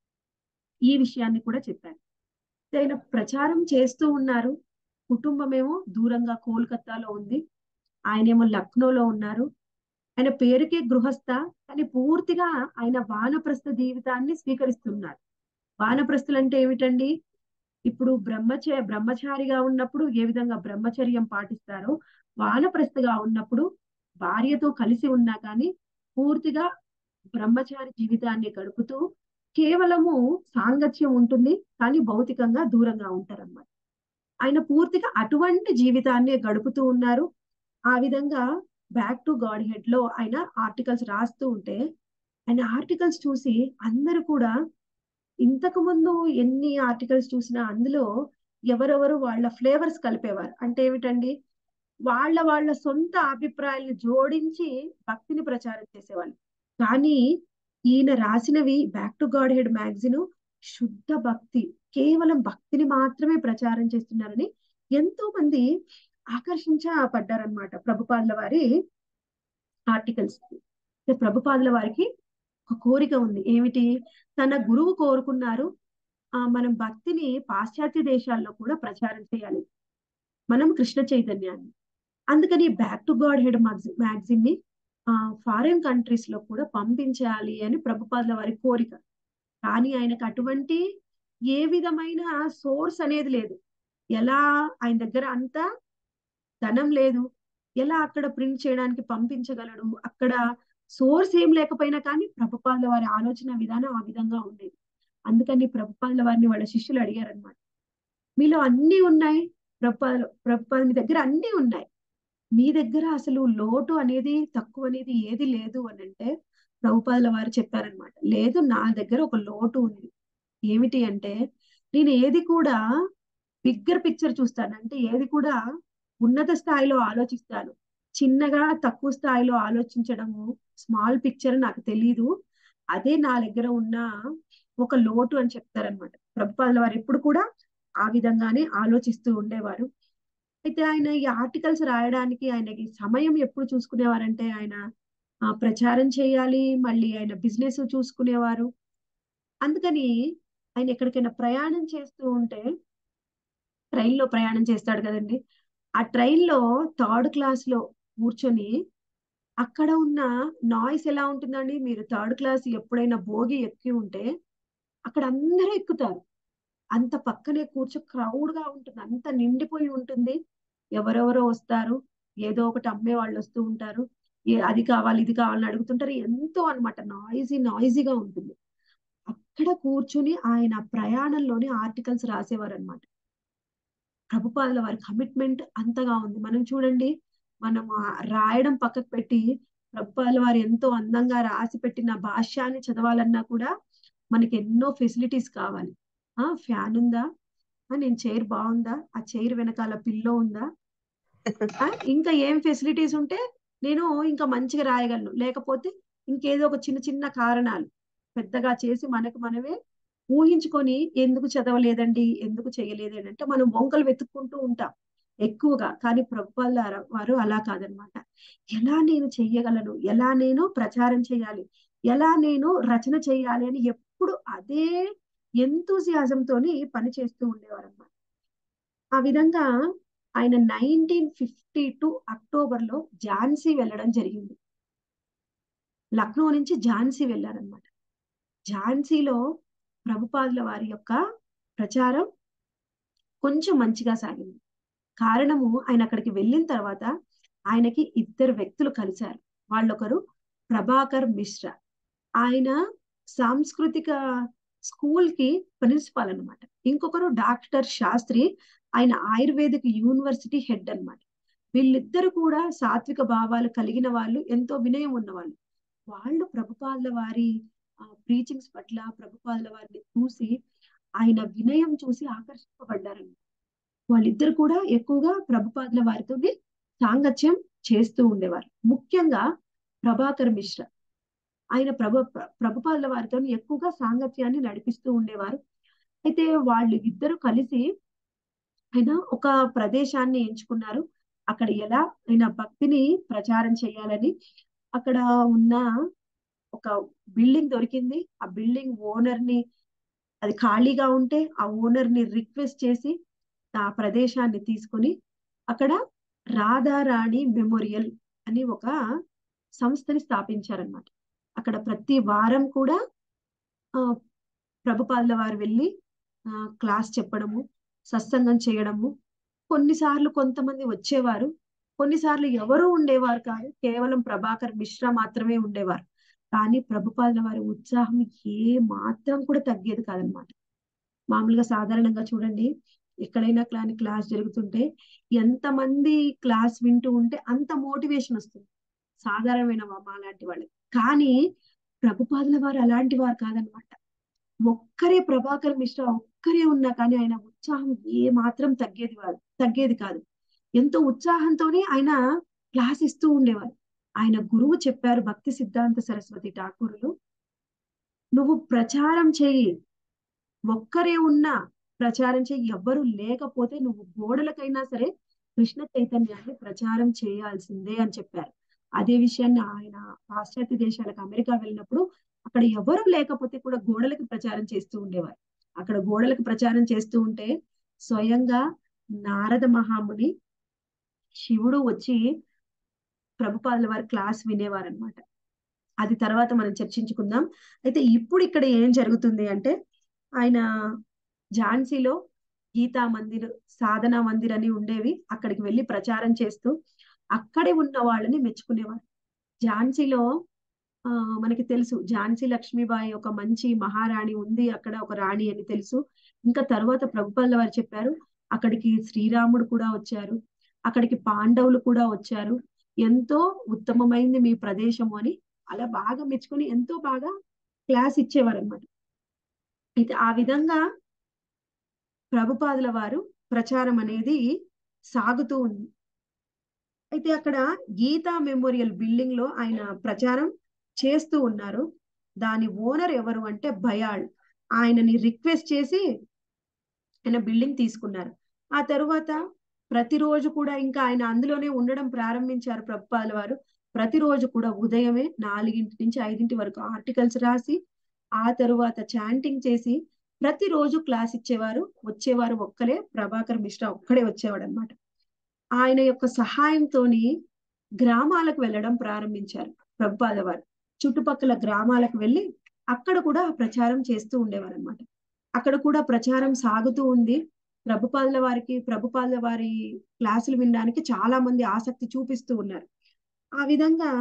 ఈ విషయాన్ని కూడా చెప్పారు ఆయన ప్రచారం చేస్తూ ఉన్నారు కుటుంబమేమో దూరంగా కోల్కతాలో ఉంది ఆయనేమో లక్నోలో ఉన్నారు ఆయన పేరుకే గృహస్థ కానీ పూర్తిగా ఆయన వానప్రస్థ జీవితాన్ని స్వీకరిస్తున్నారు వానప్రస్థులు అంటే ఏమిటండి ఇప్పుడు బ్రహ్మచ బ్రహ్మచారిగా ఉన్నప్పుడు ఏ విధంగా బ్రహ్మచర్యం పాటిస్తారో వానప్రస్థగా ఉన్నప్పుడు భార్యతో కలిసి ఉన్నా కానీ పూర్తిగా బ్రహ్మచారి జీవితాన్ని గడుపుతూ కేవలము సాంగత్యం ఉంటుంది కానీ భౌతికంగా దూరంగా ఉంటారన్నమాట ఆయన పూర్తిగా అటువంటి జీవితాన్ని గడుపుతూ ఉన్నారు ఆ విధంగా బ్యాక్ టు గాడ్ హెడ్ లో ఆయన ఆర్టికల్స్ రాస్తూ ఉంటే ఆయన ఆర్టికల్స్ చూసి అందరూ కూడా ఇంతకు ముందు ఎన్ని ఆర్టికల్స్ చూసినా అందులో ఎవరెవరు వాళ్ళ ఫ్లేవర్స్ కలిపేవారు అంటే ఏమిటండి వాళ్ళ వాళ్ళ సొంత అభిప్రాయాలను జోడించి భక్తిని ప్రచారం చేసేవాళ్ళు కానీ ఈయన రాసినవి back to Godhead magazine శుద్ధ భక్తి కేవలం భక్తిని మాత్రమే ప్రచారం చేస్తున్నారని ఎంతో మంది ఆకర్షించబడ్డారనమాట ప్రభుపాదుల వారి ఆర్టికల్స్ ప్రభుపాదుల వారికి ఒక కోరిక ఉంది ఏమిటి తన గురువు కోరుకున్నారు ఆ మనం భక్తిని పాశ్చాత్య దేశాల్లో కూడా ప్రచారం చేయాలి మనం కృష్ణ చైతన్యాన్ని అందుకని back to Godhead magazine ని ఆ ఫారిన్ కంట్రీస్ లో కూడా పంపించాలి అని ప్రభుపాదుల వారి కోరిక కానీ ఆయనకు అటువంటి ఏ విధమైన సోర్స్ అనేది లేదు ఎలా ఆయన దగ్గర అంతా ధనం లేదు ఎలా అక్కడ ప్రింట్ చేయడానికి పంపించగలడు అక్కడ సోర్స్ ఏం లేకపోయినా కానీ ప్రభుపాదుల వారి ఆలోచన విధానం ఆ విధంగా ఉండేది అందుకని ప్రభుపాదుల వారిని వాళ్ళ శిష్యులు అడిగారనమాట మీలో అన్ని ఉన్నాయి ప్రభుపాద ప్రభుపాద మీ దగ్గర అన్ని ఉన్నాయి మీ దగ్గర అసలు లోటు అనేది తక్కువ అనేది ఏది లేదు అని అంటే ప్రభుపాదుల వారు చెప్పారనమాట లేదు నా దగ్గర ఒక లోటు ఉంది ఏమిటి అంటే నేను ఏది కూడా బిగ్గర్ పిక్చర్ చూస్తాను అంటే ఏది కూడా ఉన్నత స్థాయిలో ఆలోచిస్తాను చిన్నగా తక్కువ స్థాయిలో ఆలోచించడము స్మాల్ పిక్చర్ నాకు తెలీదు అదే నా దగ్గర ఉన్న ఒక లోటు అని చెప్తారనమాట ప్రభుపాదుల వారు ఎప్పుడు కూడా ఆ విధంగానే ఆలోచిస్తూ ఉండేవారు అయితే ఆయన ఈ ఆర్టికల్స్ రాయడానికి ఆయనకి సమయం ఎప్పుడు చూసుకునేవారంటే ఆయన ప్రచారం చేయాలి మళ్ళీ ఆయన బిజినెస్ చూసుకునేవారు అందుకని ఆయన ఎక్కడికైనా ప్రయాణం చేస్తూ ఉంటే ట్రైన్లో ప్రయాణం చేస్తాడు కదండి ఆ ట్రైన్లో థర్డ్ క్లాస్ లో కూర్చొని అక్కడ ఉన్న నాయిస్ ఎలా ఉంటుందండి మీరు థర్డ్ క్లాస్ ఎప్పుడైనా భోగి ఎక్కి ఉంటే అక్కడ అందరూ ఎక్కుతారు అంత పక్కనే కూర్చో క్రౌడ్ గా ఉంటుంది అంత నిండిపోయి ఉంటుంది ఎవరెవరో వస్తారు ఏదో ఒకటి అమ్మే వాళ్ళు వస్తూ ఉంటారు అది కావాలి ఇది కావాలని అడుగుతుంటారు ఎంతో అనమాట నాయిజీ నాయిజీగా ఉంటుంది అక్కడ కూర్చుని ఆయన ప్రయాణంలోనే ఆర్టికల్స్ రాసేవారు అనమాట ప్రభుపాదుల వారి కమిట్మెంట్ అంతగా ఉంది మనం చూడండి మనం రాయడం పక్కకు పెట్టి ప్రభుపాదుల వారు ఎంతో అందంగా రాసి పెట్టిన భాష్యాన్ని చదవాలన్నా కూడా మనకి ఎన్నో ఫెసిలిటీస్ కావాలి ఆ ఫ్యాన్ ఉందా నేను చైర్ బాగుందా ఆ చైర్ వెనకాల పిల్లో ఉందా ఇంకా ఏం ఫెసిలిటీస్ ఉంటే నేను ఇంకా మంచిగా రాయగలను లేకపోతే ఇంకేదో ఒక చిన్న చిన్న కారణాలు పెద్దగా చేసి మనకు మనమే ఊహించుకొని ఎందుకు చదవలేదండి ఎందుకు చేయలేదండి అంటే మనం వంకలు వెతుక్కుంటూ ఉంటాం ఎక్కువగా కానీ ప్రభుపాల వారు అలా కాదనమాట ఎలా నేను చెయ్యగలను ఎలా నేను ప్రచారం చేయాలి ఎలా నేను రచన చేయాలి అని ఎప్పుడు అదే ఎంతూజియాజంతోని పని చేస్తూ ఉండేవారు అనమాట ఆ విధంగా ఆయన నైన్టీన్ ఫిఫ్టీ టూ అక్టోబర్ లో ఝాన్సీ వెళ్ళడం జరిగింది లక్నో నుంచి ఝాన్సీ వెళ్ళారనమాట ఝాన్సీలో ప్రభుపాదుల వారి యొక్క ప్రచారం కొంచెం మంచిగా సాగింది కారణము ఆయన అక్కడికి వెళ్ళిన తర్వాత ఆయనకి ఇద్దరు వ్యక్తులు కలిశారు వాళ్ళొకరు ప్రభాకర్ మిశ్రా ఆయన సాంస్కృతిక స్కూల్ కి ప్రిన్సిపాల్ అన్నమాట ఇంకొకరు డాక్టర్ శాస్త్రి ఆయన ఆయుర్వేదిక్ యూనివర్సిటీ హెడ్ అన్నమాట వీళ్ళిద్దరు కూడా సాత్విక భావాలు కలిగిన వాళ్ళు ఎంతో వినయం ఉన్నవాళ్ళు వాళ్ళు ప్రభుపాదుల వారి ప్రీచింగ్స్ పట్ల ప్రభుపాదుల వారిని చూసి ఆయన వినయం చూసి ఆకర్షింపబడ్డారన్నమాట వాళ్ళిద్దరు కూడా ఎక్కువగా ప్రభుపాదుల వారితో సాంగత్యం చేస్తూ ఉండేవారు ముఖ్యంగా ప్రభాకర్ మిశ్రా ఆయన ప్రభు ప్రభుపాదుల వారితో ఎక్కువగా సాంగత్యాన్ని నడిపిస్తూ ఉండేవారు అయితే వాళ్ళు ఇద్దరు కలిసి ఆయన ఒక ప్రదేశాన్ని ఎంచుకున్నారు అక్కడ ఎలా ఆయన భక్తిని ప్రచారం చేయాలని అక్కడ ఉన్న ఒక బిల్డింగ్ దొరికింది ఆ బిల్డింగ్ ఓనర్ ని అది ఖాళీగా ఉంటే ఆ ఓనర్ ని రిక్వెస్ట్ చేసి ఆ ప్రదేశాన్ని తీసుకొని అక్కడ రాధారాణి మెమోరియల్ అని ఒక సంస్థని స్థాపించారనమాట అక్కడ ప్రతి వారం కూడా ఆ ప్రభుపాదుల వారు వెళ్ళి ఆ క్లాస్ చెప్పడము సత్సంగం చేయడము కొన్నిసార్లు కొంతమంది వచ్చేవారు కొన్నిసార్లు ఎవరు ఉండేవారు కాదు కేవలం ప్రభాకర్ మిశ్రా మాత్రమే ఉండేవారు కానీ ప్రభుపాదుల వారి ఉత్సాహం ఏ మాత్రం కూడా తగ్గేది కాదనమాట మామూలుగా సాధారణంగా చూడండి ఎక్కడైనా క్లాని క్లాస్ జరుగుతుంటే ఎంతమంది క్లాస్ వింటూ ఉంటే అంత మోటివేషన్ వస్తుంది సాధారణమైన మా లాంటి వాళ్ళకి కానీ ప్రభుపాదుల వారు అలాంటి వారు కాదనమాట ఒక్కరే ప్రభాకర్ మిశ్రా ఒక్కరే ఉన్నా కానీ ఆయన ఉత్సాహం ఏ మాత్రం తగ్గేది కాదు తగ్గేది కాదు ఎంతో ఉత్సాహంతోనే ఆయన క్లాస్ ఇస్తూ ఉండేవారు ఆయన గురువు చెప్పారు భక్తి సిద్ధాంత సరస్వతి ఠాకూరులు నువ్వు ప్రచారం చేయి ఒక్కరే ఉన్నా ప్రచారం చేయి ఎవ్వరు లేకపోతే నువ్వు గోడలకైనా సరే కృష్ణ చైతన్యాన్ని ప్రచారం చేయాల్సిందే అని చెప్పారు అదే విషయాన్ని ఆయన పాశ్చాత్య దేశాలకు అమెరికా వెళ్ళినప్పుడు అక్కడ ఎవరు లేకపోతే కూడా గోడలకు ప్రచారం చేస్తూ ఉండేవారు అక్కడ గోడలకు ప్రచారం చేస్తూ ఉంటే స్వయంగా నారద మహాముని శివుడు వచ్చి ప్రభుపాదుల వారి క్లాస్ వినేవారు అనమాట అది తర్వాత మనం చర్చించుకుందాం అయితే ఇప్పుడు ఇక్కడ ఏం జరుగుతుంది అంటే ఆయన ఝాన్సీలో గీతా మందిర్ సాధనా మందిర్ అని ఉండేవి అక్కడికి వెళ్ళి ప్రచారం చేస్తూ అక్కడే ఉన్న వాళ్ళని మెచ్చుకునేవారు ఝాన్సీలో ఆ మనకి తెలుసు ఝాన్సీ లక్ష్మీబాయి ఒక మంచి మహారాణి ఉంది అక్కడ ఒక రాణి అని తెలుసు ఇంకా తర్వాత ప్రభుపాల వారు చెప్పారు అక్కడికి శ్రీరాముడు కూడా వచ్చారు అక్కడికి పాండవులు కూడా వచ్చారు ఎంతో ఉత్తమమైంది మీ ప్రదేశము అని అలా బాగా మెచ్చుకొని ఎంతో బాగా క్లాస్ ఇచ్చేవారు అనమాట అయితే ఆ విధంగా ప్రభుపాదుల వారు ప్రచారం అనేది సాగుతూ ఉంది అయితే అక్కడ గీతా మెమోరియల్ బిల్డింగ్ లో ఆయన ప్రచారం చేస్తూ ఉన్నారు దాని ఓనర్ ఎవరు అంటే భయాళ్ ఆయనని రిక్వెస్ట్ చేసి ఆయన బిల్డింగ్ తీసుకున్నారు ఆ తరువాత ప్రతిరోజు కూడా ఇంకా ఆయన అందులోనే ఉండడం ప్రారంభించారు ప్రభుపాల వారు ప్రతిరోజు కూడా ఉదయమే నాలుగింటి నుంచి ఐదింటి వరకు ఆర్టికల్స్ రాసి ఆ తరువాత చాంటింగ్ చేసి ప్రతిరోజు క్లాస్ ఇచ్చేవారు వచ్చేవారు ఒక్కలే ప్రభాకర్ మిశ్రా ఒక్కడే వచ్చేవాడు అనమాట ఆయన యొక్క సహాయంతోని గ్రామాలకు వెళ్ళడం ప్రారంభించారు ప్రభుపాద వారు చుట్టుపక్కల గ్రామాలకు వెళ్ళి అక్కడ కూడా ప్రచారం చేస్తూ ఉండేవారు అనమాట అక్కడ కూడా ప్రచారం సాగుతూ ఉంది ప్రభుపాదుల వారికి ప్రభుపాదుల వారి క్లాసులు వినడానికి చాలా మంది ఆసక్తి చూపిస్తూ ఉన్నారు ఆ విధంగా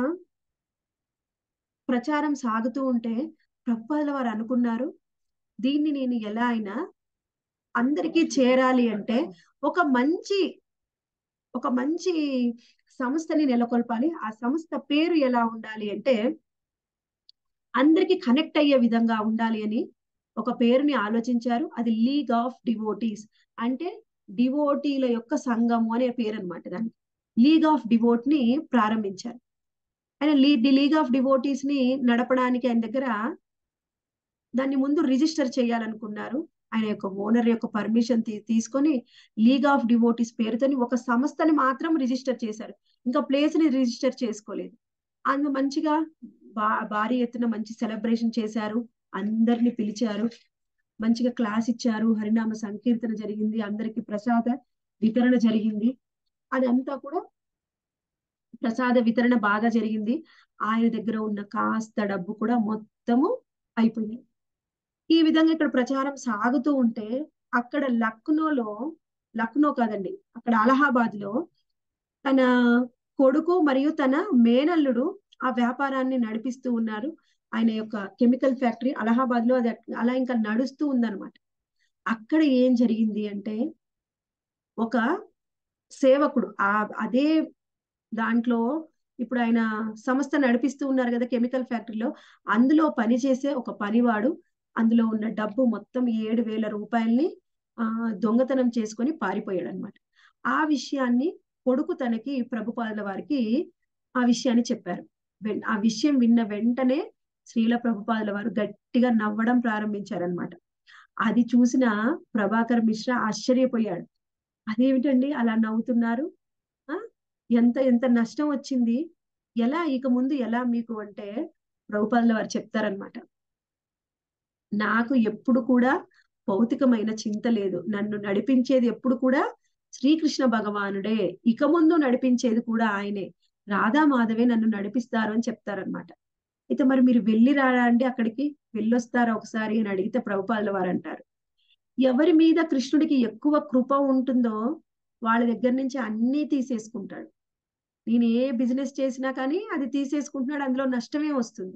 ప్రచారం సాగుతూ ఉంటే ప్రభుపాదుల వారు అనుకున్నారు దీన్ని నేను ఎలా అయినా అందరికీ చేరాలి అంటే ఒక మంచి ఒక మంచి సంస్థని నెలకొల్పాలి ఆ సంస్థ పేరు ఎలా ఉండాలి అంటే అందరికి కనెక్ట్ అయ్యే విధంగా ఉండాలి అని ఒక పేరుని ఆలోచించారు అది లీగ్ ఆఫ్ డివోటీస్ అంటే డివోటీల యొక్క సంఘము అనే పేరు అనమాట దానికి లీగ్ ఆఫ్ డివోట్ ని ప్రారంభించారు ఆయన లీ ది లీగ్ ఆఫ్ డివోటీస్ ని నడపడానికి ఆయన దగ్గర దాన్ని ముందు రిజిస్టర్ చేయాలనుకున్నారు ఆయన యొక్క ఓనర్ యొక్క పర్మిషన్ తీసుకొని లీగ్ ఆఫ్ డివోటీస్ పేరుతోని ఒక సంస్థని మాత్రం రిజిస్టర్ చేశారు ఇంకా ప్లేస్ ని రిజిస్టర్ చేసుకోలేదు అందు మంచిగా బా భారీ ఎత్తున మంచి సెలబ్రేషన్ చేశారు అందరిని పిలిచారు మంచిగా క్లాస్ ఇచ్చారు హరినామ సంకీర్తన జరిగింది అందరికి ప్రసాద వితరణ జరిగింది అదంతా కూడా ప్రసాద వితరణ బాగా జరిగింది ఆయన దగ్గర ఉన్న కాస్త డబ్బు కూడా మొత్తము అయిపోయింది ఈ విధంగా ఇక్కడ ప్రచారం సాగుతూ ఉంటే అక్కడ లక్నోలో లక్నో కాదండి అక్కడ అలహాబాద్ లో తన కొడుకు మరియు తన మేనల్లుడు ఆ వ్యాపారాన్ని నడిపిస్తూ ఉన్నారు ఆయన యొక్క కెమికల్ ఫ్యాక్టరీ అలహాబాద్ లో అది అలా ఇంకా నడుస్తూ ఉందన్నమాట అక్కడ ఏం జరిగింది అంటే ఒక సేవకుడు ఆ అదే దాంట్లో ఇప్పుడు ఆయన సంస్థ నడిపిస్తూ ఉన్నారు కదా కెమికల్ ఫ్యాక్టరీలో అందులో పనిచేసే ఒక పనివాడు అందులో ఉన్న డబ్బు మొత్తం ఏడు వేల రూపాయల్ని ఆ దొంగతనం చేసుకొని పారిపోయాడు అనమాట ఆ విషయాన్ని కొడుకు తనకి ప్రభుపాదుల వారికి ఆ విషయాన్ని చెప్పారు వెన్- ఆ విషయం విన్న వెంటనే శ్రీల ప్రభుపాదుల వారు గట్టిగా నవ్వడం ప్రారంభించారనమాట అది చూసిన ప్రభాకర్ మిశ్రా ఆశ్చర్యపోయాడు అదేమిటండి అలా నవ్వుతున్నారు ఆ ఎంత ఎంత నష్టం వచ్చింది ఎలా ఇక ముందు ఎలా మీకు అంటే ప్రభుపాదుల వారు చెప్తారనమాట నాకు ఎప్పుడు కూడా భౌతికమైన చింత లేదు నన్ను నడిపించేది ఎప్పుడు కూడా శ్రీకృష్ణ భగవానుడే ఇక ముందు నడిపించేది కూడా ఆయనే రాధా మాధవే నన్ను నడిపిస్తారు అని చెప్తారనమాట అయితే మరి మీరు వెళ్ళి రారా అండి అక్కడికి వెళ్ళొస్తారా ఒకసారి అని అడిగితే ప్రభుపాదుల వారు అంటారు ఎవరి మీద కృష్ణుడికి ఎక్కువ కృప ఉంటుందో వాళ్ళ దగ్గర నుంచి అన్నీ తీసేసుకుంటాడు నేను ఏ బిజినెస్ చేసినా కానీ అది తీసేసుకుంటున్నాడు అందులో నష్టమే వస్తుంది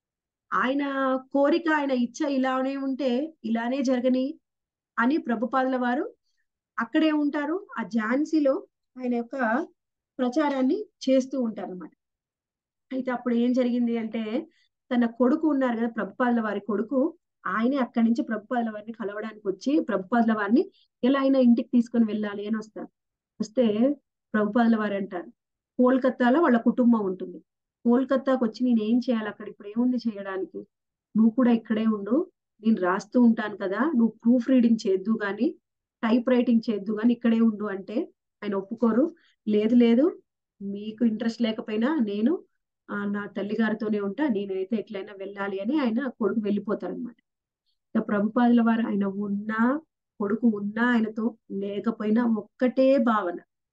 ఆయన కోరిక ఆయన ఇచ్చ ఇలానే ఉంటే ఇలానే జరగని అని ప్రభుపాదుల వారు అక్కడే ఉంటారు ఆ ఝాన్సీలో ఆయన యొక్క ప్రచారాన్ని చేస్తూ ఉంటారు అనమాట అయితే అప్పుడు ఏం జరిగింది అంటే తన కొడుకు ఉన్నారు కదా ప్రభుపాదుల వారి కొడుకు ఆయనే అక్కడి నుంచి ప్రభుపాదుల వారిని కలవడానికి వచ్చి ప్రభుపాదుల వారిని ఎలా అయినా ఇంటికి తీసుకొని వెళ్ళాలి అని వస్తారు వస్తే ప్రభుపాదుల వారు అంటారు కోల్కతాలో వాళ్ళ కుటుంబం ఉంటుంది కోల్కతాకు వచ్చి నేను ఏం చేయాలి అక్కడ ఇప్పుడు ఏముంది చేయడానికి నువ్వు కూడా ఇక్కడే ఉండు నేను రాస్తూ ఉంటాను కదా నువ్వు ప్రూఫ్ రీడింగ్ చేద్దు గాని టైప్ రైటింగ్ చేద్దు గాని ఇక్కడే ఉండు అంటే ఆయన ఒప్పుకోరు లేదు లేదు మీకు ఇంట్రెస్ట్ లేకపోయినా నేను ఆ, నా తల్లిగారితోనే ఉంటా నేనైతే ఎట్లయినా వెళ్ళాలి అని ఆయన కొడుకు వెళ్ళిపోతారనమాట ఇక ప్రభుపాదుల వారు ఆయన ఉన్నా కొడుకు ఉన్నా ఆయనతో లేకపోయినా ఒక్కటే భావన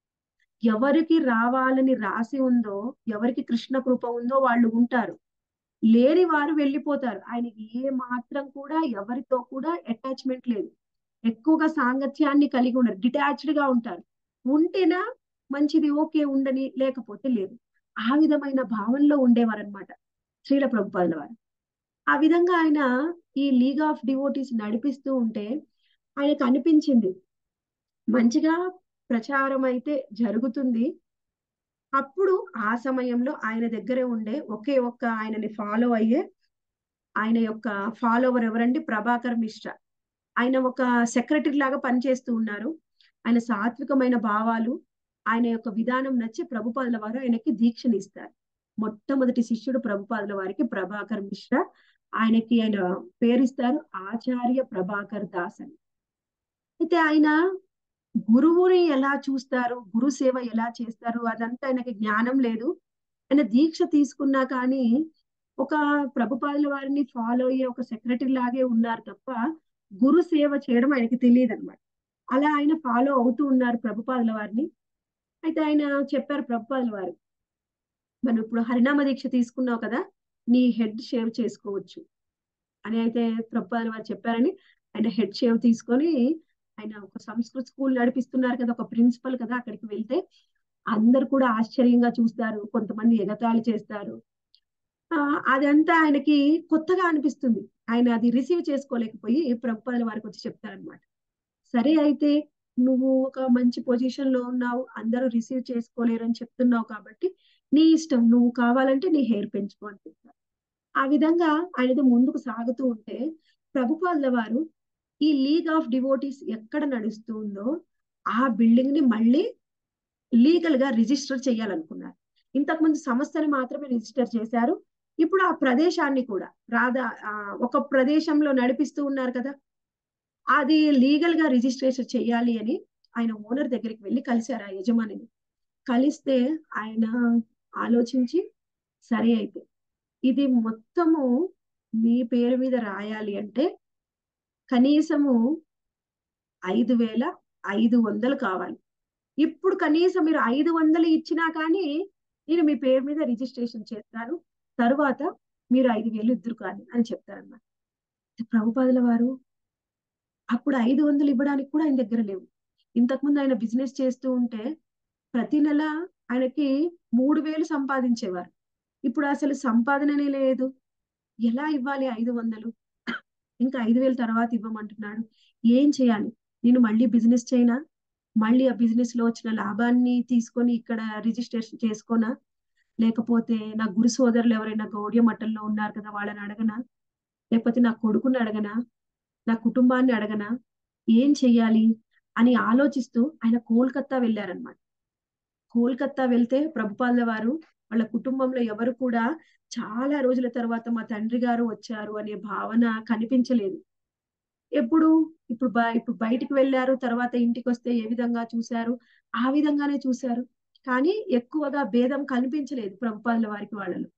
ఎవరికి రావాలని రాసి ఉందో ఎవరికి కృష్ణ కృప ఉందో వాళ్ళు ఉంటారు లేని వారు వెళ్ళిపోతారు ఆయనకి ఏ మాత్రం కూడా ఎవరితో కూడా అటాచ్మెంట్ లేదు ఎక్కువగా సాంగత్యాన్ని కలిగి ఉండరు డిటాచ్డ్ గా ఉంటారు ఉంటేనా మంచిది ఓకే ఉండని లేకపోతే లేదు ఆ విధమైన భావనలో ఉండేవారు అనమాట శ్రీల ప్రభుపాదుల వారు ఆ విధంగా ఆయన ఈ లీగ్ ఆఫ్ డివోటీస్ నడిపిస్తూ ఉంటే ఆయనకు అనిపించింది మంచిగా ప్రచారం అయితే జరుగుతుంది అప్పుడు ఆ సమయంలో ఆయన దగ్గరే ఉండే ఒకే ఒక్క ఆయనని ఫాలో అయ్యే ఆయన యొక్క ఫాలోవర్ ఎవరండి ప్రభాకర్ మిశ్రా ఆయన ఒక సెక్రటరీ లాగా పనిచేస్తూ ఉన్నారు ఆయన సాత్వికమైన భావాలు ఆయన యొక్క విధానం నచ్చి ప్రభుపాదుల వారు ఆయనకి దీక్షనిస్తారు మొట్టమొదటి శిష్యుడు ప్రభుపాదుల వారికి ప్రభాకర్ మిశ్రా ఆయనకి ఆయన పేరిస్తారు ఆచార్య ప్రభాకర్ దాస్ అని అయితే ఆయన గురువుని ఎలా చూస్తారు గురు సేవ ఎలా చేస్తారు అదంతా ఆయనకి జ్ఞానం లేదు ఆయన దీక్ష తీసుకున్నా కానీ ఒక ప్రభుపాదుల వారిని ఫాలో అయ్యే ఒక సెక్రటరీ లాగే ఉన్నారు తప్ప గురు సేవ చేయడం ఆయనకి తెలియదు అనమాట అలా ఆయన ఫాలో అవుతూ ఉన్నారు ప్రభుపాదుల వారిని అయితే ఆయన చెప్పారు ప్రభుపాదుల వారు మనం ఇప్పుడు హరినామ దీక్ష తీసుకున్నావు కదా నీ హెడ్ షేవ్ చేసుకోవచ్చు అని అయితే ప్రభుపాదుల వారు చెప్పారని ఆయన హెడ్ షేవ్ తీసుకొని ఆయన ఒక సంస్కృత స్కూల్ నడిపిస్తున్నారు కదా ఒక ప్రిన్సిపల్ కదా అక్కడికి వెళ్తే అందరు కూడా ఆశ్చర్యంగా చూస్తారు కొంతమంది ఎగతాళి చేస్తారు ఆ అదంతా ఆయనకి కొత్తగా అనిపిస్తుంది ఆయన అది రిసీవ్ చేసుకోలేకపోయి ప్రభుపాదుల వారికి వచ్చి చెప్తారనమాట సరే అయితే నువ్వు ఒక మంచి పొజిషన్ లో ఉన్నావు అందరూ రిసీవ్ చేసుకోలేరు అని చెప్తున్నావు కాబట్టి నీ ఇష్టం నువ్వు కావాలంటే నీ హెయిర్ పెంచుకో అని చెప్తారు ఆ విధంగా ఆయనతో ముందుకు సాగుతూ ఉంటే ప్రభుపాదుల వారు ఈ లీగ్ ఆఫ్ డివోటీస్ ఎక్కడ నడుస్తుందో ఆ బిల్డింగ్ ని మళ్ళీ లీగల్ గా రిజిస్టర్ చేయాలనుకున్నారు ఇంతకుముందు సంస్థని మాత్రమే రిజిస్టర్ చేశారు ఇప్పుడు ఆ ప్రదేశాన్ని కూడా రాధా ఆ, ఒక ప్రదేశంలో నడిపిస్తూ ఉన్నారు కదా అది లీగల్ గా రిజిస్ట్రేషన్ చేయాలి అని ఆయన ఓనర్ దగ్గరికి వెళ్ళి కలిశారు ఆ యజమానిని కలిస్తే ఆయన ఆలోచించి సరే అయితే ఇది మొత్తము మీ పేరు మీద రాయాలి అంటే కనీసము ఐదు వేల ఐదు వందలు కావాలి ఇప్పుడు కనీసం మీరు ఐదు వందలు ఇచ్చినా కానీ నేను మీ పేరు మీద రిజిస్ట్రేషన్ చేస్తాను తరువాత మీరు ఐదు వేలు ఇద్దరు కానీ అని చెప్తారన్నమాట ప్రభుపాదుల వారు అప్పుడు ఐదు వందలు ఇవ్వడానికి కూడా ఆయన దగ్గర లేవు ఇంతకుముందు ఆయన బిజినెస్ చేస్తూ ఉంటే ప్రతి నెల ఆయనకి మూడు వేలు సంపాదించేవారు ఇప్పుడు అసలు సంపాదననే లేదు ఎలా ఇవ్వాలి ఐదు వందలు ఇంకా ఐదు వేలు తర్వాత ఇవ్వమంటున్నాడు ఏం చేయాలి నేను మళ్ళీ బిజినెస్ చేయనా మళ్ళీ ఆ బిజినెస్ లో వచ్చిన లాభాన్ని తీసుకొని ఇక్కడ రిజిస్ట్రేషన్ చేసుకోనా లేకపోతే నా గురు సోదరులు ఎవరైనా గౌడ్య మఠంలో ఉన్నారు కదా వాళ్ళని అడగనా లేకపోతే నా కొడుకుని అడగనా నా కుటుంబాన్ని అడగనా ఏం చెయ్యాలి అని ఆలోచిస్తూ ఆయన కోల్కత్తా వెళ్ళారనమాట కోల్కత్తా వెళ్తే ప్రభుపాద వారు వాళ్ళ కుటుంబంలో ఎవరు కూడా చాలా రోజుల తర్వాత మా తండ్రి గారు వచ్చారు అనే భావన కనిపించలేదు ఎప్పుడు ఇప్పుడు బ ఇప్పుడు బయటికి వెళ్ళారు తర్వాత ఇంటికి వస్తే ఏ విధంగా చూశారు ఆ విధంగానే చూశారు కానీ ఎక్కువగా భేదం కనిపించలేదు ప్రభుపాదుల వారికి వాళ్ళలో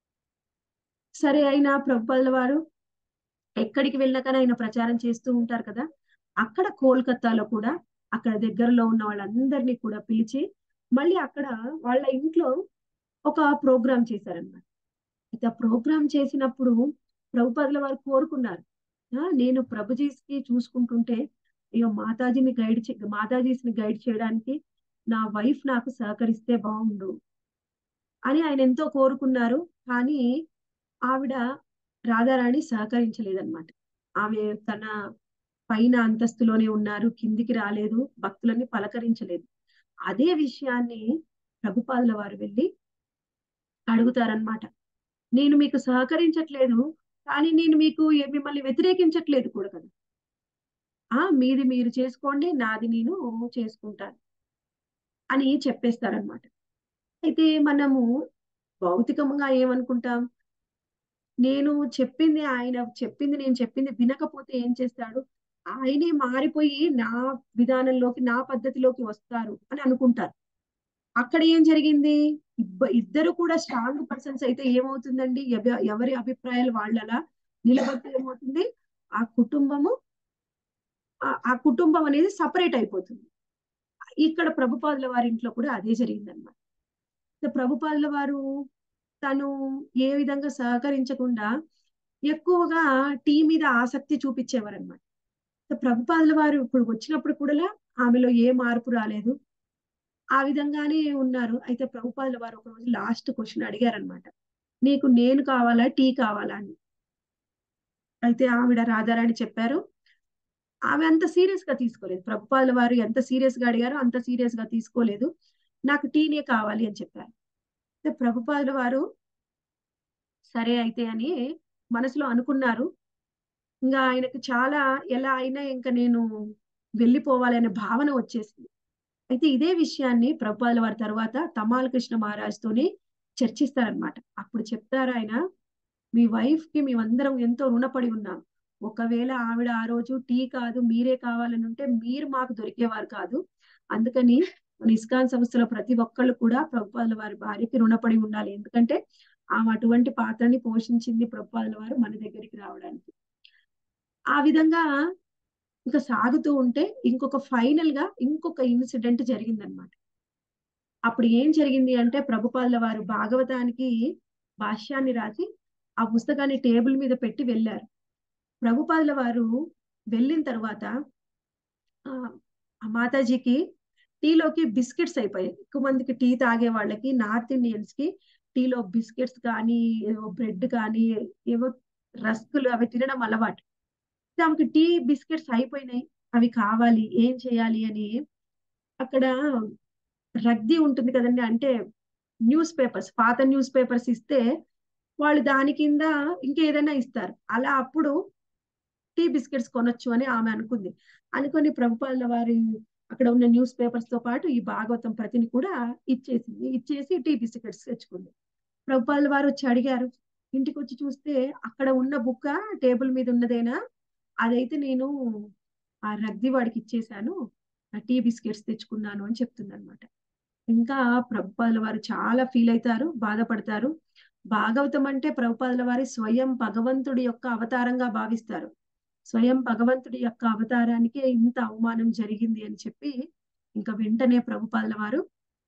సరే అయినా ప్రభుపాదుల వారు ఎక్కడికి వెళ్ళినా కానీ ఆయన ప్రచారం చేస్తూ ఉంటారు కదా అక్కడ కోల్కత్తాలో కూడా అక్కడ దగ్గరలో ఉన్న వాళ్ళందరినీ కూడా పిలిచి మళ్ళీ అక్కడ వాళ్ళ ఇంట్లో ఒక ప్రోగ్రాం చేశారనమాట అయితే ఆ ప్రోగ్రాం చేసినప్పుడు ప్రభుపాదుల వారు కోరుకున్నారు ఆ, నేను ప్రభుజీస్కి చూసుకుంటుంటే అయ్యో మాతాజీని గైడ్ చే మాతాజీస్ని గైడ్ చేయడానికి నా వైఫ్ నాకు సహకరిస్తే బాగుండు అని ఆయన ఎంతో కోరుకున్నారు కానీ ఆవిడ రాధారాణి సహకరించలేదన్నమాట ఆమె తన పైన అంతస్తులోనే ఉన్నారు కిందికి రాలేదు భక్తులని పలకరించలేదు అదే విషయాన్ని ప్రభుపాదుల వారు వెళ్ళి అడుగుతారనమాట నేను మీకు సహకరించట్లేదు కానీ నేను మీకు ఏ- మిమ్మల్ని వ్యతిరేకించట్లేదు కూడా కదా ఆ మీది మీరు చేసుకోండి నాది నేను చేసుకుంటాను అని చెప్పేస్తారనమాట అయితే మనము భౌతికంగా ఏమనుకుంటాం నేను చెప్పింది ఆయన చెప్పింది నేను చెప్పింది వినకపోతే ఏం చేస్తాడు ఆయనే మారిపోయి నా విధానంలోకి నా పద్ధతిలోకి వస్తారు అని అనుకుంటారు అక్కడ ఏం జరిగింది ఇబ్బ- ఇద్దరు కూడా స్ట్రాంగ్ పర్సన్స్ అయితే ఏమవుతుందండి ఎవ- ఎవరి అభిప్రాయాలు వాళ్ళలా నిలబడితే ఏమవుతుంది ఆ కుటుంబము ఆ- ఆ కుటుంబం అనేది సపరేట్ అయిపోతుంది ఇక్కడ ప్రభుపాదుల వారి ఇంట్లో కూడా అదే జరిగిందన్నమాట సో ప్రభుపాదుల వారు తను ఏ విధంగా సహకరించకుండా ఎక్కువగా టీ మీద ఆసక్తి చూపించేవారు అనమాట ప్రభుపాదుల వారు ఇప్పుడు వచ్చినప్పుడు కూడా ఆమెలో ఏ మార్పు రాలేదు ఆ విధంగానే ఉన్నారు అయితే ప్రభుపాదుల వారు ఒక రోజు లాస్ట్ క్వశ్చన్ అడిగారనమాట నీకు నేను కావాలా టీ కావాలా అని అయితే ఆవిడ రాధారాణి చెప్పారు ఆమె అంత సీరియస్ గా తీసుకోలేదు ప్రభుపాదుల వారు ఎంత సీరియస్ గా అడిగారో అంత సీరియస్ గా తీసుకోలేదు నాకు టీనే కావాలి అని చెప్పారు అయితే ప్రభుపాదుల వారు సరే అయితే అని మనసులో అనుకున్నారు ఇంకా ఆయనకు చాలా ఎలా అయినా ఇంకా నేను వెళ్ళిపోవాలనే భావన వచ్చేసింది అయితే ఇదే విషయాన్ని ప్రభుపాదుల వారి తర్వాత తమాల కృష్ణ మహారాజ్తోని చర్చిస్తారనమాట అప్పుడు చెప్తారు ఆయన మీ వైఫ్ కి మేమందరం ఎంతో రుణపడి ఉన్నాం ఒకవేళ ఆవిడ ఆ రోజు టీ కాదు మీరే కావాలని ఉంటే మీరు మాకు దొరికేవారు కాదు అందుకని మన ఇస్కాన్ సంస్థలో ప్రతి ఒక్కళ్ళు కూడా ప్రభుపాదుల వారి భార్యకి రుణపడి ఉండాలి ఎందుకంటే ఆమె అటువంటి పాత్రని పోషించింది ప్రభుపాదుల వారు మన దగ్గరికి రావడానికి ఆ విధంగా ఇంకా సాగుతూ ఉంటే ఇంకొక ఫైనల్ గా ఇంకొక ఇన్సిడెంట్ జరిగిందనమాట అప్పుడు ఏం జరిగింది అంటే ప్రభుపాదుల వారు భాగవతానికి భాష్యాన్ని రాసి ఆ పుస్తకాన్ని టేబుల్ మీద పెట్టి వెళ్ళారు ప్రభుపాదుల వారు వెళ్ళిన తర్వాత ఆ ఆ మాతాజీకి టీలోకి బిస్కెట్స్ అయిపోయాయి ఎక్కువ మందికి టీ తాగే వాళ్ళకి నార్త్ ఇండియన్స్ కి టీలో బిస్కెట్స్ కానీ ఏవో బ్రెడ్ కానీ ఏవో రస్కులు అవి తినడం అలవాటు ఆమెకి టీ బిస్కెట్స్ అయిపోయినాయి అవి కావాలి ఏం చేయాలి అని అక్కడ రగ్ది ఉంటుంది కదండి అంటే న్యూస్ పేపర్స్ పాత న్యూస్ పేపర్స్ ఇస్తే వాళ్ళు దాని కింద ఇంకేదైనా ఇస్తారు అలా అప్పుడు టీ బిస్కెట్స్ కొనొచ్చు అని ఆమె అనుకుంది అనుకొని ప్రభుపాల వారి అక్కడ ఉన్న న్యూస్ పేపర్స్ తో పాటు ఈ భాగవతం ప్రతిని కూడా ఇచ్చేసింది ఇచ్చేసి టీ బిస్కెట్స్ తెచ్చుకుంది ప్రభుపాల వారు వచ్చి అడిగారు ఇంటికి వచ్చి చూస్తే అక్కడ ఉన్న బుక్క టేబుల్ మీద ఉన్నదేనా అదైతే నేను ఆ రగ్ది వాడికి ఇచ్చేసాను ఆ టీ బిస్కెట్స్ తెచ్చుకున్నాను అని చెప్తుంది అనమాట ఇంకా ప్రభుపాదుల వారు చాలా ఫీల్ అవుతారు బాధపడతారు భాగవతం అంటే ప్రభుపాదుల వారి స్వయం భగవంతుడి యొక్క అవతారంగా భావిస్తారు స్వయం భగవంతుడి యొక్క అవతారానికే ఇంత అవమానం జరిగింది అని చెప్పి ఇంకా వెంటనే ప్రభుపాదుల వారు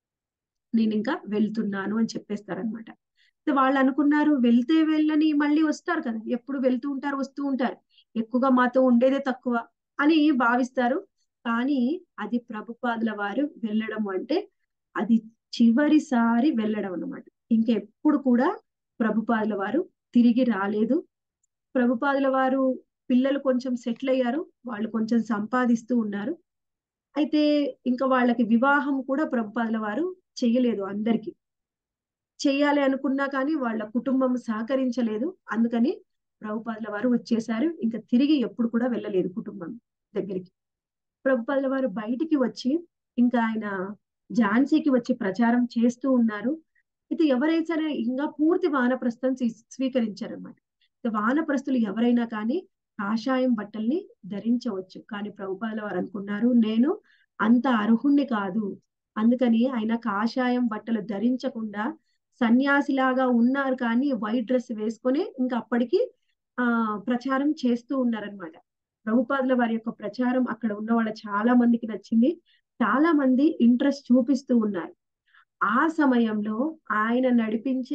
నేను ఇంకా వెళ్తున్నాను అని చెప్పేస్తారనమాట వాళ్ళు అనుకున్నారు వెళ్తే వెళ్ళని మళ్ళీ వస్తారు కదా ఎప్పుడు వెళ్తూ ఉంటారు వస్తూ ఉంటారు ఎక్కువగా మాతో ఉండేదే తక్కువ అని భావిస్తారు కానీ అది ప్రభుపాదుల వారు వెళ్ళడం అంటే అది చివరిసారి వెళ్ళడం అన్నమాట ఇంకెప్పుడు కూడా ప్రభుపాదుల వారు తిరిగి రాలేదు ప్రభుపాదుల వారు పిల్లలు కొంచెం సెటిల్ అయ్యారు వాళ్ళు కొంచెం సంపాదిస్తూ ఉన్నారు అయితే ఇంకా వాళ్ళకి వివాహం కూడా ప్రభుపాదుల వారు చేయలేదు అందరికి చేయాలి అనుకున్నా కానీ వాళ్ళ కుటుంబం సహకరించలేదు అందుకని ప్రభుపాదుల వారు వచ్చేసారు ఇంకా తిరిగి ఎప్పుడు కూడా వెళ్ళలేదు కుటుంబం దగ్గరికి ప్రభుపాదుల వారు బయటికి వచ్చి ఇంకా ఆయన ఝాన్సీకి వచ్చి ప్రచారం చేస్తూ ఉన్నారు అయితే ఎవరైతే సరే ఇంకా పూర్తి వానప్రస్థం స్వీ- స్వీకరించారన్నమాట వానప్రస్తులు ఎవరైనా కానీ కాషాయం బట్టల్ని ధరించవచ్చు కానీ ప్రభుపాదుల వారు అనుకున్నారు నేను అంత అర్హుణ్ణి కాదు అందుకని ఆయన కాషాయం బట్టలు ధరించకుండా సన్యాసిలాగా ఉన్నారు కానీ వైట్ డ్రెస్ వేసుకొని ఇంకా అప్పటికి ఆ ప్రచారం చేస్తూ ఉన్నారనమాట ప్రభుపాదుల వారి యొక్క ప్రచారం అక్కడ ఉన్న వాళ్ళ చాలా మందికి నచ్చింది చాలా మంది ఇంట్రెస్ట్ చూపిస్తూ ఉన్నారు ఆ సమయంలో ఆయన నడిపించే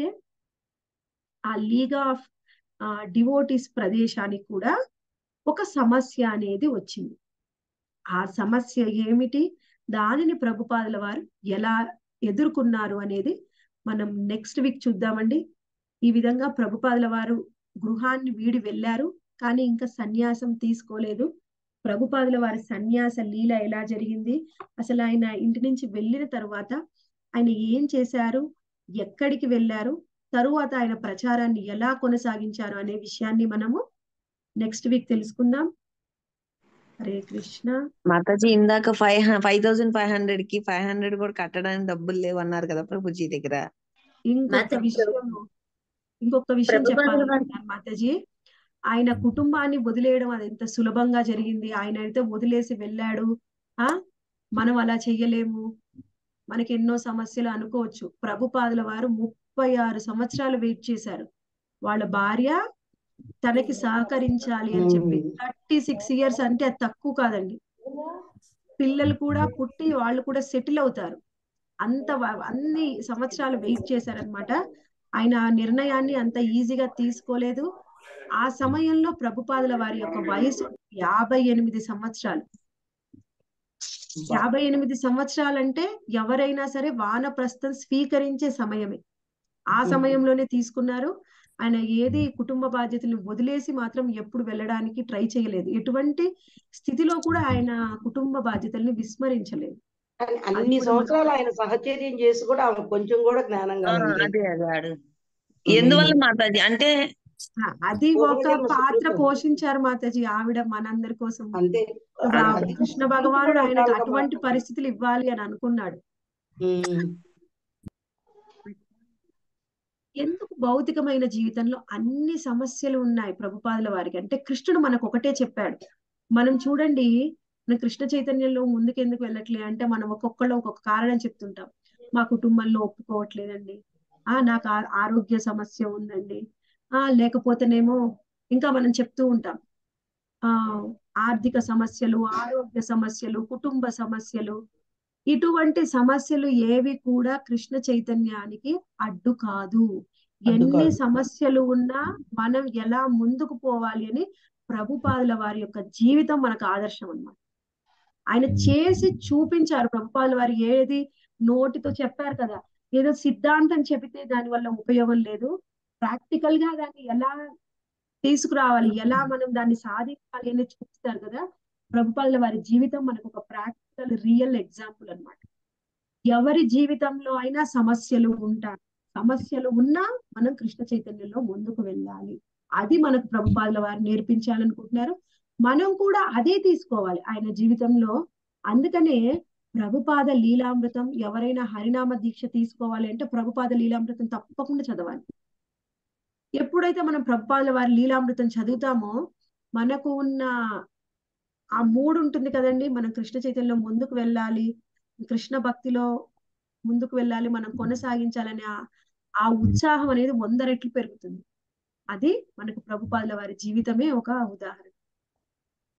ఆ లీగ్ ఆఫ్ డివోటీస్ ప్రదేశానికి కూడా ఒక సమస్య అనేది వచ్చింది ఆ సమస్య ఏమిటి దానిని ప్రభుపాదుల వారు ఎలా ఎదుర్కొన్నారు అనేది మనం నెక్స్ట్ వీక్ చూద్దామండి ఈ విధంగా ప్రభుపాదుల వారు గృహాన్ని వీడి వెళ్ళారు కానీ ఇంకా సన్యాసం తీసుకోలేదు ప్రభుపాదుల వారి సన్యాస లీల ఎలా జరిగింది అసలు ఆయన ఇంటి నుంచి వెళ్ళిన తరువాత ఆయన ఏం చేశారు ఎక్కడికి వెళ్ళారు తరువాత ఆయన ప్రచారాన్ని ఎలా కొనసాగించారు అనే విషయాన్ని మనము నెక్స్ట్ వీక్ తెలుసుకుందాం హరే కృష్ణ మాతాజీ ఇందాక five five thousand five hundred కి ఫైవ్ హండ్రెడ్ కూడా కట్టడానికి డబ్బులు లేవు అన్నారు కదా ప్రభుజీ దగ్గర ఇంకొక మాతాజీ విషయం ఇంకొక విషయం ప్రభుపాదుల వారు చెప్పాలనుకుంటున్నాను మాతాజీ ఆయన కుటుంబాన్ని వదిలేయడం అది ఎంత సులభంగా జరిగింది ఆయన అయితే వదిలేసి వెళ్ళాడు ఆ మనం అలా చెయ్యలేము మనకి ఎన్నో సమస్యలు అనుకోవచ్చు ప్రభుపాదుల వారు ముప్పై ఆరు సంవత్సరాలు వెయిట్ చేశారు వాళ్ళ భార్య తనకి సహకరించాలి అని చెప్పి థర్టీ సిక్స్ ఇయర్స్ అంటే అది తక్కువ కాదండి పిల్లలు కూడా పుట్టి వాళ్ళు కూడా సెటిల్ అవుతారు అంత వ- అన్ని సంవత్సరాలు వెయిట్ చేశారనమాట ఆయన ఆ నిర్ణయాన్ని అంత ఈజీగా తీసుకోలేదు ఆ సమయంలో ప్రభుపాదుల వారి యొక్క వయసు యాభై ఎనిమిది సంవత్సరాలు యాభై ఎనిమిది సంవత్సరాలంటే ఎవరైనా సరే వానప్రస్థం స్వీకరించే సమయమే ఆ సమయంలోనే తీసుకున్నారు ఆయన ఏది కుటుంబ బాధ్యతలు వదిలేసి మాత్రం ఎప్పుడు వెళ్ళడానికి ట్రై చేయలేదు ఎటువంటి స్థితిలో కూడా ఆయన కుటుంబ బాధ్యతల్ని విస్మరించలేదు కానీ అది అన్ని కూడా మనం సంవత్సరాలు ఆయన సహచర్యం చేసి కూడా ఆమె కొంచెం కూడా జ్ఞానంగా ఆ, ఉండలేదు అదే అదే అడు ఎందువల్ల మాతాజీ అంటే ఆ, అది ఒక పూర్వజన్మ పాత్ర సుకృతం పోషించారు మాతాజీ ఆవిడ మనందరి కోసం అంతే ఇప్పుడు ఆ అది కృష్ణ ఇది భగవానుడు కూడా ఆయనకు ఉండాలి అటువంటి కదా పరిస్థితులు ఇవ్వాలి అని అనుకున్నాడు ఉమ్. ఎందుకు భౌతికమైన జీవితంలో అన్ని సమస్యలు ఉన్నాయి ప్రభుపాదుల వారికి అంటే కృష్ణుడు మనకు ఒకటే చెప్పాడు మనం చూడండి మన కృష్ణ చైతన్యంలో ముందుకు ఎందుకు వెళ్ళట్లే అంటే మనం ఒక్కొక్కళ్ళు ఒక్కొక్క కారణం చెప్తుంటాం మా కుటుంబంలో ఒప్పుకోవట్లేదండి ఆ నాకు ఆ- ఆరోగ్య సమస్య ఉందండి ఆ లేకపోతేనేమో ఇంకా మనం చెప్తూ ఉంటాం ఆ ఆర్థిక సమస్యలు ఆరోగ్య సమస్యలు కుటుంబ సమస్యలు ఇటువంటి సమస్యలు ఏవి కూడా కృష్ణ చైతన్యానికి అడ్డు కాదు అడ్డు ఎన్ని కాదు సమస్యలు ఉన్నా మనం ఎలా ముందుకు పోవాలి అని ప్రభుపాదుల వారి యొక్క జీవితం మనకు ఆదర్శం అన్నమాట ఆయన చేసి చూపించారు ప్రభుపాదుల వారు ఏది నోటితో చెప్పారు కదా ఏదో సిద్ధాంతం చెబితే దాని వల్ల ఉపయోగం లేదు ప్రాక్టికల్ గా దాన్ని ఎలా తీసుకురావాలి ఎలా మనం దాన్ని సాధించాలి అనేది చూపిస్తారు కదా ప్రభుపాదుల వారి జీవితం మనకు ఒక ప్రాక్టికల్ రియల్ ఎగ్జాంపుల్ అన్నమాట ఎవరి జీవితంలో అయినా సమస్యలు ఉంటాయి సమస్యలు ఉన్నా మనం కృష్ణ చైతన్యంలో ముందుకు వెళ్ళాలి అది మనకు ప్రభుపాదుల వారు నేర్పించాలనుకుంటున్నారు మనం కూడా అదే తీసుకోవాలి ఆయన జీవితంలో అందుకనే ప్రభుపాద లీలామృతం ఎవరైనా హరినామ దీక్ష తీసుకోవాలి అంటే ప్రభుపాద లీలామృతం తప్పకుండా చదవాలి ఎప్పుడైతే మనం ప్రభుపాదుల వారి లీలామృతం చదువుతామో మనకు ఉన్న ఆ మూడు ఉంటుంది కదండి మనం కృష్ణ చైతన్యంలో ముందుకు వెళ్ళాలి కృష్ణ భక్తిలో ముందుకు వెళ్ళాలి మనం కొనసాగించాలనే ఆ ఆ ఉత్సాహం అనేది వంద రెట్లు పెరుగుతుంది అది మనకు ప్రభుపాదుల వారి జీవితమే ఒక ఉదాహరణ